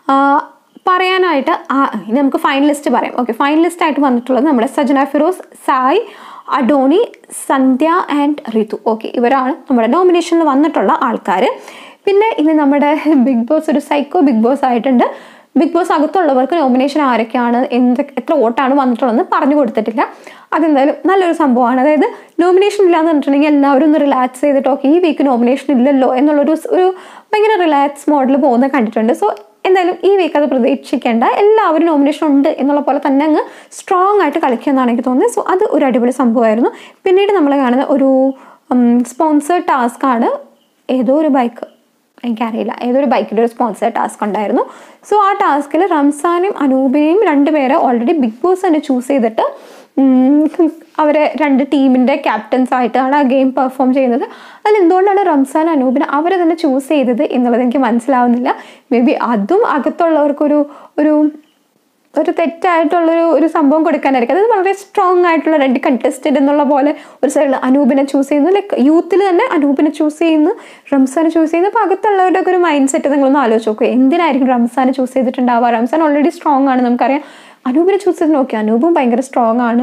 പറയാനായിട്ട് ആ ഇനി നമുക്ക് ഫൈനലിസ്റ്റ് പറയാം ഓക്കെ ഫൈനലിസ്റ്റ് ആയിട്ട് വന്നിട്ടുള്ളത് നമ്മുടെ സജന ഫിറോസ് സായ് അഡോണി സന്ധ്യ ആൻഡ് റിതു ഓക്കെ ഇവരാണ് നമ്മുടെ നോമിനേഷനിൽ വന്നിട്ടുള്ള ആൾക്കാർ പിന്നെ ഇന്ന് നമ്മുടെ ബിഗ് ബോസ് ഒരു സൈക്കോ ബിഗ് ബോസ് ആയിട്ടുണ്ട് ബിഗ് ബോസ് അകത്തുള്ളവർക്ക് നോമിനേഷൻ ആരൊക്കെയാണ് എന്ത് എത്ര വോട്ടാണ് വന്നിട്ടുള്ളതെന്ന് പറഞ്ഞു കൊടുത്തിട്ടില്ല അതെന്തായാലും നല്ലൊരു സംഭവമാണ് അതായത് നോമിനേഷൻ ഇല്ലാന്ന് പറഞ്ഞിട്ടുണ്ടെങ്കിൽ എല്ലാവരും ഒന്ന് റിലാക്സ് ചെയ്തിട്ട് ഓക്കെ ഈ വീക്ക് നോമിനേഷൻ ഇല്ലല്ലോ എന്നുള്ളൊരു സ് ഒരു ഭയങ്കര റിലാക്സ് മോഡിൽ പോകുന്നത് കണ്ടിട്ടുണ്ട് സോ എന്തായാലും ഈ വീക്ക് അത് പ്രതീക്ഷിക്കേണ്ട എല്ലാവരും നോമിനേഷൻ ഉണ്ട് എന്നുള്ള പോലെ തന്നെ അങ്ങ് സ്ട്രോങ് ആയിട്ട് കളിക്കുമെന്നാണ് എനിക്ക് തോന്നുന്നത് സോ അത് ഒരു അടിപൊളി സംഭവമായിരുന്നു പിന്നീട് നമ്മൾ കാണുന്ന ഒരു സ്പോൺസേഡ് ടാസ്ക് ആണ് ഏതോ ഒരു ബൈക്ക് എനിക്കറിയില്ല ഏതൊരു ബൈക്കിൻ്റെ ഒരു സ്പോൺസർ ടാസ്ക് ഉണ്ടായിരുന്നു സോ ആ ടാസ്കിൽ റംസാനും അനൂപിനെയും രണ്ടുപേരെ ഓൾറെഡി ബിഗ് ബോസ് തന്നെ ചൂസ് ചെയ്തിട്ട് ഉം, അവരെ രണ്ട് ടീമിൻ്റെ ക്യാപ്റ്റൻസ് ആയിട്ടാണ് ആ ഗെയിം പെർഫോം ചെയ്യുന്നത് അതിൽ എന്തുകൊണ്ടാണ് റംസാൻ അനൂപിനെ അവരെ തന്നെ ചൂസ് ചെയ്തത് എന്നുള്ളത് എനിക്ക് മനസ്സിലാവുന്നില്ല മേ ബി അതും അകത്തുള്ളവർക്കൊരു ഒരു ഒരു തെറ്റായിട്ടുള്ളൊരു ഒരു സംഭവം കൊടുക്കാനായിരിക്കും അതായത് വളരെ സ്ട്രോങ് ആയിട്ടുള്ള രണ്ട് കണ്ടസ്റ്റന്റ് എന്നുള്ള പോലെ ഒരു സൈഡിൽ അനൂപിനെ ചൂസ് ചെയ്യുന്നു ലൈക്ക് യൂത്തിൽ തന്നെ അനൂപിനെ ചൂസ് ചെയ്യുന്നു റംസാനെ ചൂസ് ചെയ്യുന്നു അപ്പോൾ അകത്തുള്ളവരുടെ ഒക്കെ ഒരു മൈൻഡ് സെറ്റ് നിങ്ങളൊന്ന് ആലോചിച്ച് നോക്കുക എന്തിനായിരിക്കും റംസാനെ ചൂസ് ചെയ്തിട്ടുണ്ടാവുക റംസാൻ ഓൾറെഡി സ്ട്രോങ് ആണ് നമുക്കറിയാം അനൂപിനെ ചൂസ് ചെയ്ത് നോക്കി അനൂപും ഭയങ്കര സ്ട്രോങ് ആണ്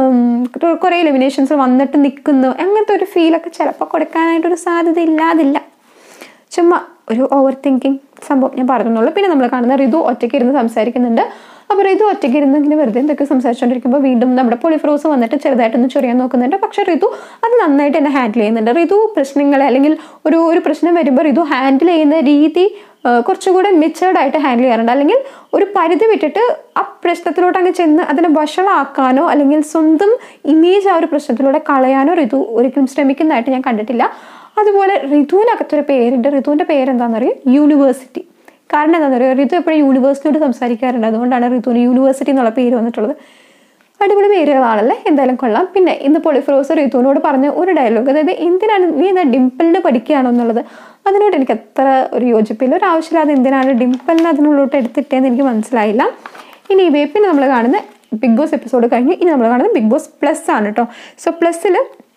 കുറേ എലിമിനേഷൻസ് വന്നിട്ട് നിൽക്കുന്നു അങ്ങനത്തെ ഒരു ഫീലൊക്കെ ചിലപ്പോൾ കൊടുക്കാനായിട്ടൊരു സാധ്യത ഇല്ലാതില്ല ചുമ്മാ ഒരു ഓവർ തിങ്കിങ് സംഭവം ഞാൻ പറഞ്ഞെന്നുള്ളൂ പിന്നെ നമ്മൾ കാണുന്ന ഋതു ഒറ്റയ്ക്ക് ഇരുന്ന് സംസാരിക്കുന്നുണ്ട് അപ്പോൾ ഋതു ഒറ്റയ്ക്ക് ഇരുന്ന് ഇങ്ങനെ വെറുതെ എന്തൊക്കെ സംസാരിച്ചുകൊണ്ടിരിക്കുമ്പോൾ വീണ്ടും നമ്മുടെ പൊളിഫ്രോസ് വന്നിട്ട് ചെറുതായിട്ടൊന്ന് ചൊറിയാൻ നോക്കുന്നുണ്ട് പക്ഷേ ഋതു അത് നന്നായിട്ട് തന്നെ ഹാൻഡിൽ ചെയ്യുന്നുണ്ട് ഋതു പ്രശ്നങ്ങളെ അല്ലെങ്കിൽ ഒരു ഒരു പ്രശ്നം വരുമ്പോൾ ഋതു ഹാൻഡിൽ ചെയ്യുന്ന രീതി ആ, കുറച്ചുകൂടെ മെച്ചേർഡ് ആയിട്ട് ഹാൻഡിൽ ചെയ്യാറുണ്ട് അല്ലെങ്കിൽ ഒരു പരിധി വിട്ടിട്ട് ആ പ്രശ്നത്തിലോട്ട് അങ്ങ് ചെന്ന് അതിനെ വഷളാക്കാനോ അല്ലെങ്കിൽ സ്വന്തം ഇമേജ് ആ ഒരു പ്രശ്നത്തിലൂടെ കളയാനോ ഋതു ഒരിക്കലും ശ്രമിക്കുന്നതായിട്ട് ഞാൻ കണ്ടിട്ടില്ല അതുപോലെ ഋതുവിനകത്തൊരു പേരുണ്ട് ഋതുവിൻ്റെ പേരെന്താണെന്നറിയോ യൂണിവേഴ്സിറ്റി കാരണം എന്താണെന്ന് പറയുക ഋതു എപ്പോഴും യൂണിവേഴ്സിറ്റിയോട് സംസാരിക്കാറുണ്ട് അതുകൊണ്ടാണ് ഋതുവിന് യൂണിവേഴ്സിറ്റി എന്നുള്ള പേര് വന്നിട്ടുള്ളത് അടിപൊളി പേരുകളാണല്ലേ എന്തായാലും കൊള്ളാം പിന്നെ ഇന്ന് പൊളിഫ്രോസ് ഋതുവിനോട് പറഞ്ഞ ഒരു ഡയലോഗ് അതായത് എന്തിനാണ് നീ എന്താ ഡിംപിളിന് പഠിക്കുകയാണോ എന്നുള്ളത് അതിനോട് എനിക്ക് അത്ര ഒരു യോജിപ്പില്ല ഒരു ആവശ്യമില്ലാതെ എന്തിനാണ് ഡിംപിളിനെ അതിനുള്ളിലോട്ട് എടുത്തിട്ടേന്ന് എനിക്ക് മനസ്സിലായില്ല ഇനി ഇവയെ പിന്നെ നമ്മൾ കാണുന്ന ബിഗ് ബോസ് എപ്പിസോഡ് കഴിഞ്ഞ് ഇനി നമ്മൾ കാണുന്നത് ബിഗ് ബോസ് പ്ലസ് ആണ് കേട്ടോ സോ പ്ലസ്സിൽ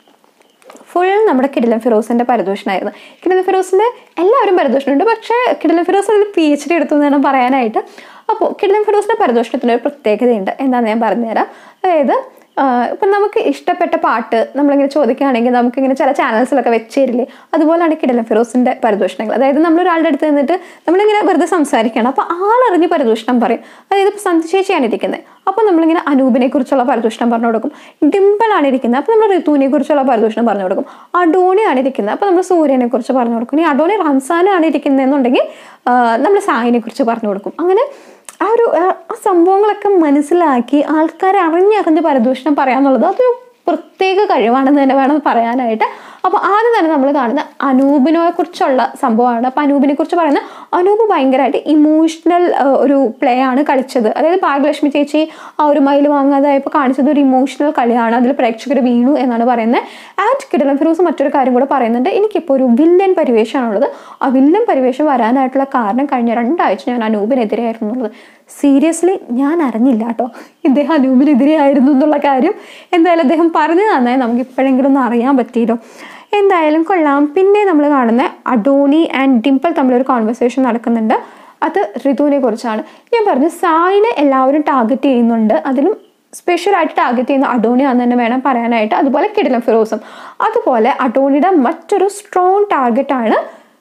ഫുൾ നമ്മുടെ കിടിലൻ ഫിറോസിന്റെ പരദൂഷണമായിരുന്നു കിടിലൻ ഫിറോസിന്റെ എല്ലാവരും പരദൂഷണമുണ്ട് പക്ഷേ കിടിലൻ ഫിറോസ് അതിൽ പി എച്ച് ഡി എടുത്തു എന്ന് വേണം പറയാനായിട്ട് അപ്പോൾ കിടിലൻ ഫിറോസിന്റെ പരദൂഷണത്തിന് ഒരു പ്രത്യേകതയുണ്ട് എന്താണെന്ന് ഞാൻ പറഞ്ഞുതരാം അതായത് ആഹ് ഇപ്പം നമുക്ക് ഇഷ്ടപ്പെട്ട പാട്ട് നമ്മളിങ്ങനെ ചോദിക്കുകയാണെങ്കിൽ നമുക്കിങ്ങനെ ചില ചാനൽസിലൊക്കെ വെച്ച് തരില്ലേ അതുപോലെയാണ് കിടലൻ ഫിറോസിന്റെ പരദൂഷണങ്ങൾ അതായത് നമ്മൾ ഒരാളുടെ അടുത്ത് നിന്നിട്ട് നമ്മളിങ്ങനെ വെറുതെ സംസാരിക്കണം അപ്പോൾ ആളറിഞ്ഞ് പരദൂഷണം പറയും അതായത് ഇപ്പോൾ സന്ധി ചേച്ചിയാണ് ഇരിക്കുന്നത് അപ്പോൾ നമ്മളിങ്ങനെ അനൂപിനെ കുറിച്ചുള്ള പരദൂഷണം പറഞ്ഞു കൊടുക്കും ഡിംപിളാണ് ഇരിക്കുന്നത് അപ്പോൾ നമ്മൾ ഋതുവിനെ കുറിച്ചുള്ള പരദൂഷണം പറഞ്ഞു കൊടുക്കും അഡോണിയാണ് ഇരിക്കുന്നത് അപ്പോൾ നമ്മൾ സൂര്യനെ കുറിച്ച് പറഞ്ഞു കൊടുക്കും ഇനി അഡോണി റംസാനാണ് ഇരിക്കുന്നതെന്നുണ്ടെങ്കിൽ നമ്മൾ സായിനെ കുറിച്ച് പറഞ്ഞു കൊടുക്കും അങ്ങനെ ആ ഒരു ആ ആ സംഭവങ്ങളൊക്കെ മനസ്സിലാക്കി ആൾക്കാരെ അറിഞ്ഞറിഞ്ഞ് പരദൂഷണം പറയാന്നുള്ളത് അതൊരു പ്രത്യേക കഴിവാണെന്ന് തന്നെ വേണം പറയാനായിട്ട് അപ്പോൾ ആദ്യം തന്നെ നമ്മൾ കാണുന്ന അനൂപിനെ കുറിച്ചുള്ള സംഭവമാണ് അപ്പോൾ അനൂപിനെ കുറിച്ച് പറയുന്ന അനൂപ് ഭയങ്കരമായിട്ട് ഇമോഷണൽ ഒരു പ്ലേ ആണ് കളിച്ചത് അതായത് ഭാഗ്യലക്ഷ്മി ചേച്ചി ആ ഒരു മയിൽ വാങ്ങാതായപ്പോൾ കാണിച്ചത് ഒരു ഇമോഷണൽ കളിയാണ് അതിൽ പ്രേക്ഷകർ വീണു എന്നാണ് പറയുന്നത് ആൻഡ് കിടലം ഫിറോസ് മറ്റൊരു കാര്യം കൂടെ പറയുന്നുണ്ട് എനിക്കിപ്പോൾ ഒരു വില്ലൻ പരിവേഷമാണുള്ളത് ആ വില്ലൻ പരിവേഷം വരാനായിട്ടുള്ള കാരണം കഴിഞ്ഞ രണ്ടാഴ്ച ഞാൻ അനൂപിനെതിരെയായിരുന്നു എന്നുള്ളത് സീരിയസ്ലി ഞാൻ അറിഞ്ഞില്ല കേട്ടോ ഇദ്ദേഹം അനൂപിനെതിരെ ആയിരുന്നു എന്നുള്ള കാര്യം എന്തായാലും അദ്ദേഹം പറഞ്ഞു നന്നായി നമുക്ക് ഇപ്പോഴെങ്കിലും ഒന്ന് അറിയാൻ പറ്റിയല്ലോ എന്തായാലും കൊള്ളാം പിന്നെ നമ്മൾ കാണുന്ന അഡോണി ആൻഡ് ഡിംപിൾ തമ്മിലൊരു കോൺവെർസേഷൻ നടക്കുന്നുണ്ട് അത് ഋതുവിനെ കുറിച്ചാണ് ഞാൻ പറഞ്ഞു സായിനെ എല്ലാവരും ടാർഗറ്റ് ചെയ്യുന്നുണ്ട് അതിലും സ്പെഷ്യലായിട്ട് ടാർഗറ്റ് ചെയ്യുന്ന അഡോണിയാന്ന് തന്നെ വേണം പറയാനായിട്ട് അതുപോലെ കിടിലം ഫിറോസും അതുപോലെ അഡോണിയുടെ മറ്റൊരു സ്ട്രോങ് ടാർഗറ്റാണ്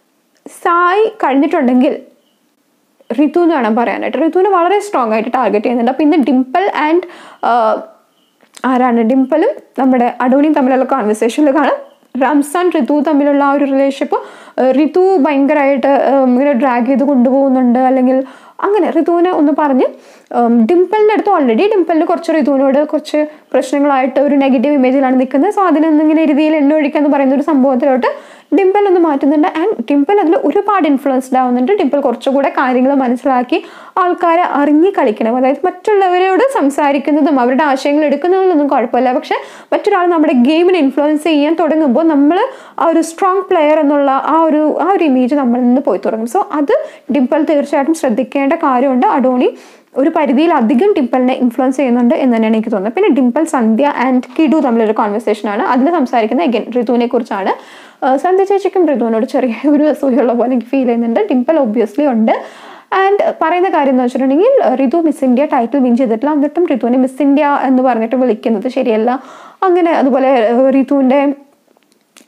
സായി കഴിഞ്ഞിട്ടുണ്ടെങ്കിൽ ഋതു എന്ന് വേണം പറയാനായിട്ട് ഋതുവിനെ വളരെ സ്ട്രോങ് ആയിട്ട് ടാർഗറ്റ് ചെയ്യുന്നുണ്ട് അപ്പോൾ ഇന്ന് ഡിംപിൾ ആൻഡ് ആരാണ് ഡിംപിളും നമ്മുടെ അഡോണിയും തമ്മിലുള്ള കോൺവെർസേഷനിൽ കാണാം റംസാൻ ഋതു തമ്മിലുള്ള ആ ഒരു റിലേഷൻഷിപ്പ് ഋതു ഭയങ്കരമായിട്ട് ഇങ്ങനെ ഡ്രാഗ് ചെയ്ത് കൊണ്ടുപോകുന്നുണ്ട് അല്ലെങ്കിൽ അങ്ങനെ ഋതുവിനെ ഒന്ന് പറഞ്ഞ് ഡിംപിളിൻ്റെ അടുത്ത് ഓൾറെഡി ഡിംപിളിന് കുറച്ച് ഋതുവിനോട് കുറച്ച് പ്രശ്നങ്ങളായിട്ട് ഒരു നെഗറ്റീവ് ഇമേജിലാണ് നിൽക്കുന്നത് സോ അതിനൊന്നും ഇങ്ങനെ രീതിയിൽ എണ്ണ ഒഴിക്കാന്ന് പറയുന്ന ഒരു സംഭവത്തിലോട്ട് ഡിംപിൾ ഒന്ന് മാറ്റുന്നുണ്ട് ആൻഡ് ഡിംപിൾ അതിൽ ഒരുപാട് ഇൻഫ്ലുവൻസ്ഡ് ആവുന്നുണ്ട് ഡിംപിൾ കുറച്ചുകൂടെ കാര്യങ്ങൾ മനസ്സിലാക്കി ആൾക്കാരെ അറിഞ്ഞ് കളിക്കണം അതായത് മറ്റുള്ളവരോട് സംസാരിക്കുന്നതും അവരുടെ ആശയങ്ങൾ എടുക്കുന്നതിലൊന്നും കുഴപ്പമില്ല പക്ഷെ മറ്റൊരാൾ നമ്മുടെ ഗെയിമിനെ ഇൻഫ്ലുവൻസ് ചെയ്യാൻ തുടങ്ങുമ്പോൾ നമ്മൾ ആ ഒരു സ്ട്രോങ് പ്ലെയർ എന്നുള്ള ആ ഒരു ആ ഒരു ഇമേജ് നമ്മളിൽ നിന്ന് പോയി തുടങ്ങും സോ അത് ഡിംപിൾ തീർച്ചയായിട്ടും ശ്രദ്ധിക്കേണ്ട കാര്യമുണ്ട് അഡോണി ഒരു പരിധിയിൽ അധികം ഡിംപിളിനെ ഇൻഫ്ലുവൻസ് ചെയ്യുന്നുണ്ട് എന്ന് തന്നെയാണ് എനിക്ക് തോന്നുന്നത് പിന്നെ ഡിംപിൾ സന്ധ്യ ആൻഡ് കിഡു തമ്മിലൊരു കോൺവെർസേഷൻ ആണ് അതിൽ സംസാരിക്കുന്ന അഗൈൻ ഋതുവിനെ കുറിച്ചാണ് ആഹ് സന്ധ്യ ചേച്ചിക്കും ഋതുവിനോട് ചെറിയ ഒരു അസൂയുള്ള പോലെ എനിക്ക് ഫീൽ ചെയ്യുന്നുണ്ട് ഡിംപിൾ ഒബ്വിയസ്ലി ഉണ്ട് ആൻഡ് പറയുന്ന കാര്യം എന്ന് വെച്ചിട്ടുണ്ടെങ്കിൽ Ritu miss India title win ചെയ്തിട്ടില്ല എന്നിട്ടും ഋതുവിനെ മിസ് ഇന്ത്യ എന്ന് പറഞ്ഞിട്ട് വിളിക്കുന്നത് ശരിയല്ല അങ്ങനെ അതുപോലെ ആഹ് ഋതുവിൻ്റെ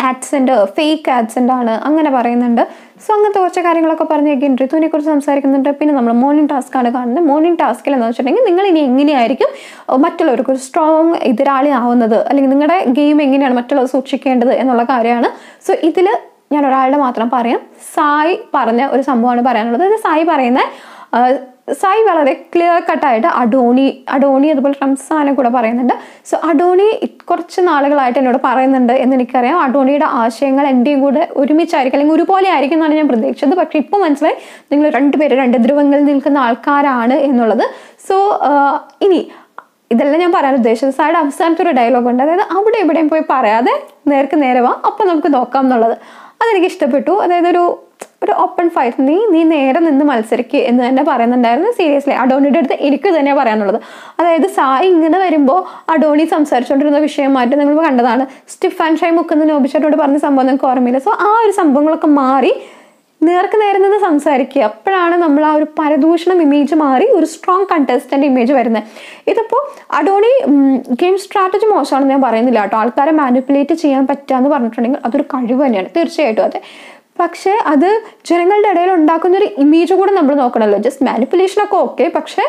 ആഡ്സെൻ്റ് ഫേക്ക് ആഡ്സെൻ്റ് ആണ് അങ്ങനെ പറയുന്നുണ്ട് സോ അങ്ങനത്തെ കുറച്ച് കാര്യങ്ങളൊക്കെ പറഞ്ഞേക്കും ഋതുവിനെ കുറിച്ച് സംസാരിക്കുന്നുണ്ട് പിന്നെ നമ്മൾ മോർണിംഗ് ടാസ്ക് ആണ് കാണുന്നത് മോർണിംഗ് ടാസ്കിൽ എന്ന് വെച്ചിട്ടുണ്ടെങ്കിൽ നിങ്ങൾ ഇനി എങ്ങനെയായിരിക്കും അഹ് മറ്റുള്ളവർക്ക് ഒരു സ്ട്രോങ് എതിരാളി ആവുന്നത് അല്ലെങ്കിൽ നിങ്ങളുടെ ഗെയിം എങ്ങനെയാണ് മറ്റുള്ളവർ സൂക്ഷിക്കേണ്ടത് എന്നുള്ള കാര്യമാണ് സോ ഇതിൽ ഞാൻ ഒരാളുടെ മാത്രം പറയാം സായി പറഞ്ഞ ഒരു സംഭവമാണ് പറയാനുള്ളത് അതായത് സായി പറയുന്ന ആഹ് സായി വളരെ ക്ലിയർ കട്ടായിട്ട് അഡോണി അഡോണി അതുപോലെ റംസാനെ കൂടെ പറയുന്നുണ്ട് സോ അഡോണി കുറച്ച് നാളുകളായിട്ട് എന്നോട് പറയുന്നുണ്ട് എന്ന് എനിക്കറിയാം അഡോണിയുടെ ആശയങ്ങൾ എൻ്റെയും കൂടെ ഒരുമിച്ചായിരിക്കും അല്ലെങ്കിൽ ഒരുപോലെ ആയിരിക്കും എന്നാണ് ഞാൻ പ്രതീക്ഷിച്ചത് പക്ഷേ ഇപ്പോൾ മനസ്സിലായി നിങ്ങൾ രണ്ടുപേര് രണ്ട് ധ്രുവങ്ങളിൽ നിൽക്കുന്ന ആൾക്കാരാണ് എന്നുള്ളത് സോ ഇനി ഇതെല്ലാം ഞാൻ പറയാൻ ഉദ്ദേശിച്ചത് സായുടെ അവസാനത്തെ ഒരു ഡയലോഗ് ഉണ്ട് അതായത് അവിടെ എവിടെയും പോയി പറയാതെ നേർക്ക് നേരെ വാ അപ്പം നമുക്ക് നോക്കാം എന്നുള്ളത് അതെനിക്ക് ഇഷ്ടപ്പെട്ടു അതായത് ഒരു ഒരു ഓപ്പൺ ഫൈറ്റ് നീ നീ നേരെ നിന്ന് മത്സരിക്കുക എന്ന് തന്നെ പറയുന്നുണ്ടായിരുന്നു സീരിയസ്ലി അഡോണിയുടെ അടുത്ത് എനിക്ക് തന്നെ പറയാനുള്ളത് അതായത് സായി ഇങ്ങനെ വരുമ്പോൾ അഡോണി സംസാരിച്ചുകൊണ്ടിരുന്ന വിഷയമായിട്ട് നിങ്ങൾ കണ്ടതാണ് സ്റ്റിഫാൻ ഷൈ മുക്കുന്ന നോബിച്ചോട് പറഞ്ഞ സംഭവം നിങ്ങൾക്ക് ഓർമ്മയില്ല സോ ആ ഒരു സംഭവങ്ങളൊക്കെ മാറി നേർക്ക് നേരെ നിന്ന് സംസാരിക്കുക അപ്പോഴാണ് നമ്മൾ ആ ഒരു പരദൂഷണം ഇമേജ് മാറി ഒരു സ്ട്രോങ് കണ്ടസ്റ്റന്റ് ഇമേജ് വരുന്നത് ഇതിപ്പോൾ അഡോണി ഗെയിം സ്ട്രാറ്റജി മോശമാണെന്ന് ഞാൻ പറയുന്നില്ല കേട്ടോ ആൾക്കാരെ മാനിപ്പുലേറ്റ് ചെയ്യാൻ പറ്റുക എന്ന് പറഞ്ഞിട്ടുണ്ടെങ്കിൽ അതൊരു കഴിവ് തന്നെയാണ് തീർച്ചയായിട്ടും അതെ പക്ഷേ അത് ജനങ്ങളുടെ ഇടയിൽ ഉണ്ടാക്കുന്ന ഒരു ഇമേജ് കൂടെ നമ്മൾ നോക്കണമല്ലോ ജസ്റ്റ് മാനിപ്പുലേഷനൊക്കെ ഓക്കെ പക്ഷേ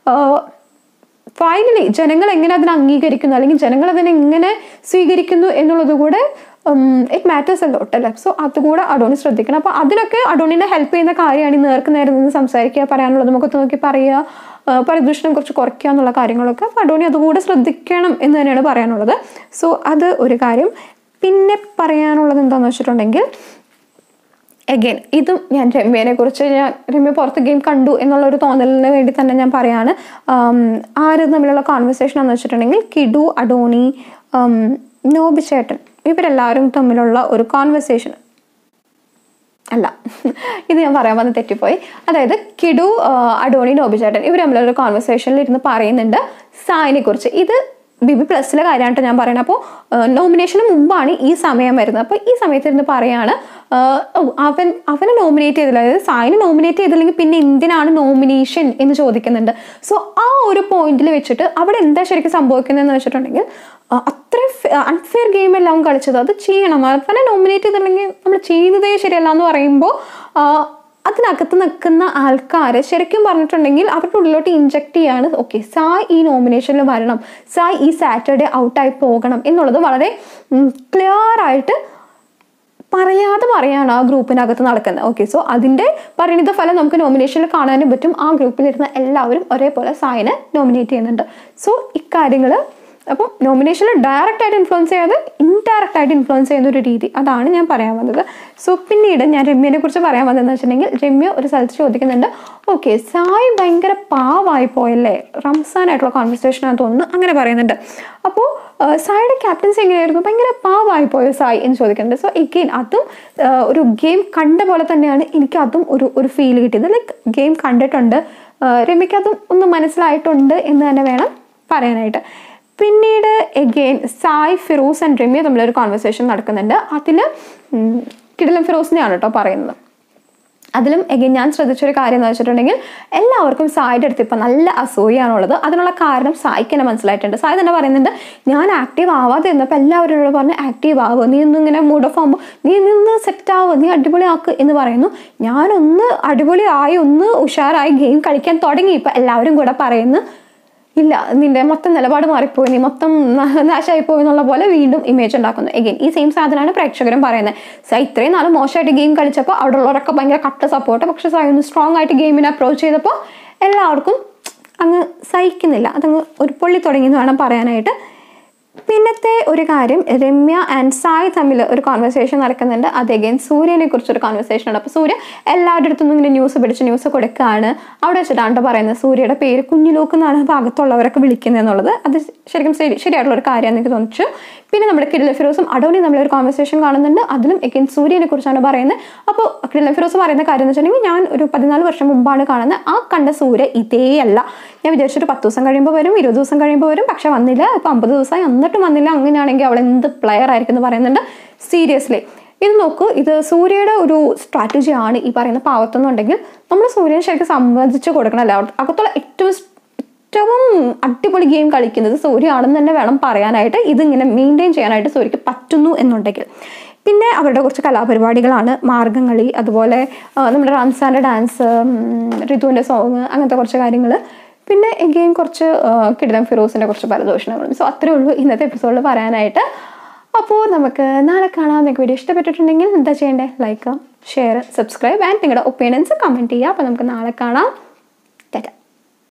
ഫൈനലി ജനങ്ങൾ എങ്ങനെ അതിനെ അംഗീകരിക്കുന്നു അല്ലെങ്കിൽ ജനങ്ങൾ അതിനെ എങ്ങനെ സ്വീകരിക്കുന്നു എന്നുള്ളത് കൂടെ ഇറ്റ് മാറ്റേഴ്സ് എ ലോട്ട് അല്ലേ സോ അതുകൂടെ അഡോണി ശ്രദ്ധിക്കണം അപ്പോൾ അതിനൊക്കെ അഡോണിനെ ഹെൽപ്പ് ചെയ്യുന്ന കാര്യമാണ് ഈ നേർക്ക് നേരെ നിന്ന് സംസാരിക്കുക പറയാനുള്ളത് മുഖത്ത് നോക്കി പറയുക ആ, പരിദൂഷണം കുറച്ച് കുറയ്ക്കുക എന്നുള്ള കാര്യങ്ങളൊക്കെ അപ്പോൾ അഡോണി അതുകൂടെ ശ്രദ്ധിക്കണം എന്ന് തന്നെയാണ് പറയാനുള്ളത് സോ അത് ഒരു കാര്യം പിന്നെ പറയാനുള്ളത് എന്താണെന്ന് വെച്ചിട്ടുണ്ടെങ്കിൽ എഗെയിൻ ഇതും ഞാൻ രമ്യനെ കുറിച്ച് ഞാൻ രമ്യ പുറത്ത് ഗെയിം കണ്ടു എന്നുള്ള ഒരു തോന്നലിന് വേണ്ടി തന്നെ ഞാൻ പറയാണ് ആം, ആര് തമ്മിലുള്ള കോൺവെർസേഷൻ എന്ന് വെച്ചിട്ടുണ്ടെങ്കിൽ കിഡു അഡോണി ആം, നോബി ചേട്ടൻ ഇവരെല്ലാവരും തമ്മിലുള്ള ഒരു കോൺവെർസേഷൻ അല്ല ഇത് ഞാൻ പറയാൻ വന്ന് തെറ്റിപ്പോയി അതായത് കിഡു ആ, അഡോണി നോബിചേട്ടൻ ഇവർ തമ്മിലൊരു കോൺവെർസേഷനിൽ ഇരുന്ന് പറയുന്നുണ്ട് സായിനെ കുറിച്ച് ഇത് ബി ബി പ്ലസിലെ കാര്യമായിട്ട് ഞാൻ പറയുന്നത് അപ്പോൾ നോമിനേഷന് മുമ്പാണ് ഈ സമയം വരുന്നത് അപ്പോൾ ഈ സമയത്ത് ഇരുന്ന് പറയാണ് ആ, ഓ, അവൻ അവനെ നോമിനേറ്റ് ചെയ്തില്ല അതായത് സായിനെ നോമിനേറ്റ് ചെയ്തില്ലെങ്കിൽ പിന്നെ എന്തിനാണ് നോമിനേഷൻ എന്ന് ചോദിക്കുന്നുണ്ട് സോ ആ ഒരു പോയിന്റിൽ വെച്ചിട്ട് അവിടെ എന്താ ശരിക്കും സംഭവിക്കുന്നതെന്ന് വെച്ചിട്ടുണ്ടെങ്കിൽ ആ, അത്രയും അൺഫെയർ ഗെയിം എല്ലാം കളിച്ചത് അത് ചെയ്യണം അവനെ നോമിനേറ്റ് ചെയ്തിട്ടുണ്ടെങ്കിൽ നമ്മൾ ചെയ്യുന്നതേ ശരിയല്ല എന്ന് പറയുമ്പോൾ ആ, അതിനകത്ത് നിൽക്കുന്ന ആൾക്കാർ ശരിക്കും പറഞ്ഞിട്ടുണ്ടെങ്കിൽ അവരുടെ ഉള്ളിലോട്ട് ഇഞ്ചക്ട് ചെയ്യാണ് ഓക്കെ സായ് ഈ നോമിനേഷനിൽ വരണം സായ് ഈ സാറ്റർഡേ ഔട്ടായി പോകണം എന്നുള്ളത് വളരെ ക്ലിയർ ആയിട്ട് പറയാതെ പറയാണ് ആ ഗ്രൂപ്പിനകത്ത് നടക്കുന്നത് ഓക്കെ സോ അതിൻ്റെ പരിണിത ഫലം നമുക്ക് നോമിനേഷനിൽ കാണാനും പറ്റും ആ ഗ്രൂപ്പിലിരുന്ന എല്ലാവരും ഒരേപോലെ സായിനെ നോമിനേറ്റ് ചെയ്യുന്നുണ്ട് സോ ഇക്കാര്യങ്ങൾ അപ്പം നോമിനേഷനിൽ ഡയറക്റ്റ് ആയിട്ട് ഇൻഫ്ലുവൻസ് ചെയ്യാതെ ഇൻഡയറക്റ്റ് ആയിട്ട് ഇൻഫ്ലുവൻസ് ചെയ്യുന്ന ഒരു രീതി അതാണ് ഞാൻ പറയാൻ വന്നത് സോ പിന്നീട് ഞാൻ രമ്യനെ കുറിച്ച് പറയാൻ വന്നതെന്ന് വെച്ചിട്ടുണ്ടെങ്കിൽ രമ്യ ഒരു സ്ഥലത്ത് ചോദിക്കുന്നുണ്ട് ഓക്കെ സായി ഭയങ്കര പാവായി പോയല്ലേ റംസാൻ ആയിട്ടുള്ള കോൺവെർസേഷൻ ആണെന്ന് തോന്നുന്നു അങ്ങനെ പറയുന്നുണ്ട് അപ്പോൾ സായിയുടെ ക്യാപ്റ്റൻസി എങ്ങനെയായിരുന്നു ഭയങ്കര പാവായി പോയോ സായി എന്ന് ചോദിക്കുന്നുണ്ട് സോ എഗെയിൻ അതും ആ, ഒരു ഗെയിം കണ്ട പോലെ തന്നെയാണ് എനിക്ക് അതും ഒരു ഒരു ഫീൽ കിട്ടിയത് ലൈക്ക് ഗെയിം കണ്ടിട്ടുണ്ട് ആ, രമ്യക്ക് അതും ഒന്ന് മനസ്സിലായിട്ടുണ്ട് എന്ന് തന്നെ വേണം പറയാനായിട്ട് പിന്നീട് എഗെയിൻ സായ് ഫിറോസ് ആൻഡ് രമ്യ തമ്മിലൊരു കോൺവെർസേഷൻ നടക്കുന്നുണ്ട് അതിൽ കിടിലം ഫിറോസിനെയാണ് കേട്ടോ പറയുന്നത് അതിലും എഗെയിൻ ഞാൻ ശ്രദ്ധിച്ചൊരു കാര്യം എന്ന് വെച്ചിട്ടുണ്ടെങ്കിൽ എല്ലാവർക്കും സായിയുടെ അടുത്ത് ഇപ്പം നല്ല അസൂയാണുള്ളത് അതിനുള്ള കാരണം സായിക്ക് തന്നെ മനസ്സിലായിട്ടുണ്ട് സായി തന്നെ പറയുന്നുണ്ട് ഞാൻ ആക്റ്റീവ് ആവാതെ ഇരുന്നപ്പോൾ എല്ലാവരും എന്നോട് പറഞ്ഞു ആക്റ്റീവ് ആവുക നീ ഒന്ന് ഇങ്ങനെ മൂഡ് ഓഫ് ആകുമ്പോൾ നീ നിന്ന് സെറ്റ് ആവുക നീ അടിപൊളിയാക്ക് എന്ന് പറയുന്നു ഞാനൊന്ന് അടിപൊളിയായി ഒന്ന് ഉഷാറായി ഗെയിം കളിക്കാൻ തുടങ്ങി ഇപ്പം എല്ലാവരും കൂടെ പറയുന്നു ഇല്ല നിന്റെ മൊത്തം നിലപാട് മാറിപ്പോയി നീ മൊത്തം ന- നാശമായിപ്പോയി എന്നുള്ള പോലെ വീണ്ടും ഇമേജ് ഉണ്ടാക്കുന്നു എഗെയിൻ ഈ സെയിം സാധനമാണ് പ്രേക്ഷകരും പറയുന്നത് സൈ ഇത്രയും നാൾ മോശമായിട്ട് ഗെയിം കളിച്ചപ്പോൾ അവിടെ ഉള്ളവരൊക്കെ ഭയങ്കര കട്ട സപ്പോർട്ട് പക്ഷെ സൈ ഒന്ന് സ്ട്രോങ് ആയിട്ട് ഗെയിമിനെ അപ്രോച്ച് ചെയ്തപ്പോൾ എല്ലാവർക്കും അങ്ങ് സഹിക്കുന്നില്ല അതങ്ങ് ഒരു പൊള്ളി തുടങ്ങി എന്ന് വേണം പറയാനായിട്ട് പിന്നത്തെ ഒരു കാര്യം രമ്യ ആൻഡ് സായ് തമ്മിൽ ഒരു കോൺവെർസേഷൻ നടക്കുന്നുണ്ട് അത് അഗൈൻ സൂര്യനെ കുറിച്ചൊരു കോൺവെർസേഷൻ ആണ് അപ്പോൾ സൂര്യ എല്ലാവരുടെ അടുത്തും ഇങ്ങനെ ന്യൂസ് പിടിച്ച് ന്യൂസ് കൊടുക്കുകയാണ് അവിടെ വെച്ചിട്ടാണ് ട്ടോ പറയുന്നത് സൂര്യയുടെ പേര് കുഞ്ഞിലൂക്ക് എന്നാണ് ഭാഗത്തുള്ളവരൊക്കെ വിളിക്കുന്നത് എന്നുള്ളത് അത് ശരിക്കും ശരി ശരിയായിട്ടുള്ള ഒരു കാര്യമാണെന്ന് എനിക്ക് തോന്നിച്ചു പിന്നെ നമ്മുടെ കിടില ഫിറോസും അടോണി നമ്മളൊരു കോൺവെർസേഷൻ കാണുന്നുണ്ട് അതിലും എഗൈൻ സൂര്യനെ കുറിച്ചാണ് പറയുന്നത് അപ്പോൾ കിടില ഫിറോസ് പറയുന്ന കാര്യം എന്ന് വെച്ചിട്ടുണ്ടെങ്കിൽ ഞാൻ ഒരു പതിനാല് വർഷം മുമ്പാണ് കാണുന്നത് ആ കണ്ട സൂര്യ ഇതേ അല്ല ഞാൻ വിചാരിച്ചൊരു പത്ത് ദിവസം കഴിയുമ്പോൾ വരും ഇരുപത് ദിവസം കഴിയുമ്പോൾ വരും പക്ഷെ വന്നില്ല ഇപ്പം അമ്പത് ദിവസമായി എന്നിട്ടും വന്നില്ല അങ്ങനെയാണെങ്കിൽ അവൾ എന്ത് പ്ലെയർ ആയിരിക്കും എന്ന് പറയുന്നുണ്ട് സീരിയസ്ലി ഇത് നോക്കൂ ഇത് സൂര്യയുടെ ഒരു സ്ട്രാറ്റജി ആണ് ഈ പറയുന്ന പാവത്തെന്നുണ്ടെങ്കിൽ നമ്മൾ സൂര്യനെ ശരിക്കും സമ്മതിച്ച് കൊടുക്കണം അല്ല അകത്തുള്ള ഏറ്റവും ഏറ്റവും അടിപൊളി ഗെയിം കളിക്കുന്നത് സൂര്യ ആണെന്ന് തന്നെ വേണം പറയാനായിട്ട് ഇതിങ്ങനെ മെയിൻറ്റെയിൻ ചെയ്യാനായിട്ട് സൂര്യക്ക് പറ്റുന്നു എന്നുണ്ടെങ്കിൽ പിന്നെ അവരുടെ കുറച്ച് കലാപരിപാടികളാണ് മാർഗംകളി അതുപോലെ ആ, നമ്മുടെ റംസാൻ്റെ ഡാൻസ് ഋതുവിൻ്റെ സോങ് അങ്ങനത്തെ കുറച്ച് കാര്യങ്ങൾ പിന്നെ എഗെയിൻ കുറച്ച് കിടിലം ഫിറോസിൻ്റെ കുറച്ച് പരദോഷണങ്ങളും സോ അത്രേ ഉള്ളൂ ഇന്നത്തെ എപ്പിസോഡിൽ പറയാനായിട്ട് അപ്പോൾ നമുക്ക് നാളെ കാണാം നിങ്ങൾക്ക് വീഡിയോ ഇഷ്ടപ്പെട്ടിട്ടുണ്ടെങ്കിൽ എന്താ ചെയ്യേണ്ടത് ലൈക്ക് ഷെയർ സബ്സ്ക്രൈബ് ആൻഡ് നിങ്ങളുടെ ഒപ്പീനിയൻസ് കമൻറ്റ് ചെയ്യുക അപ്പോൾ നമുക്ക് നാളെ കാണാം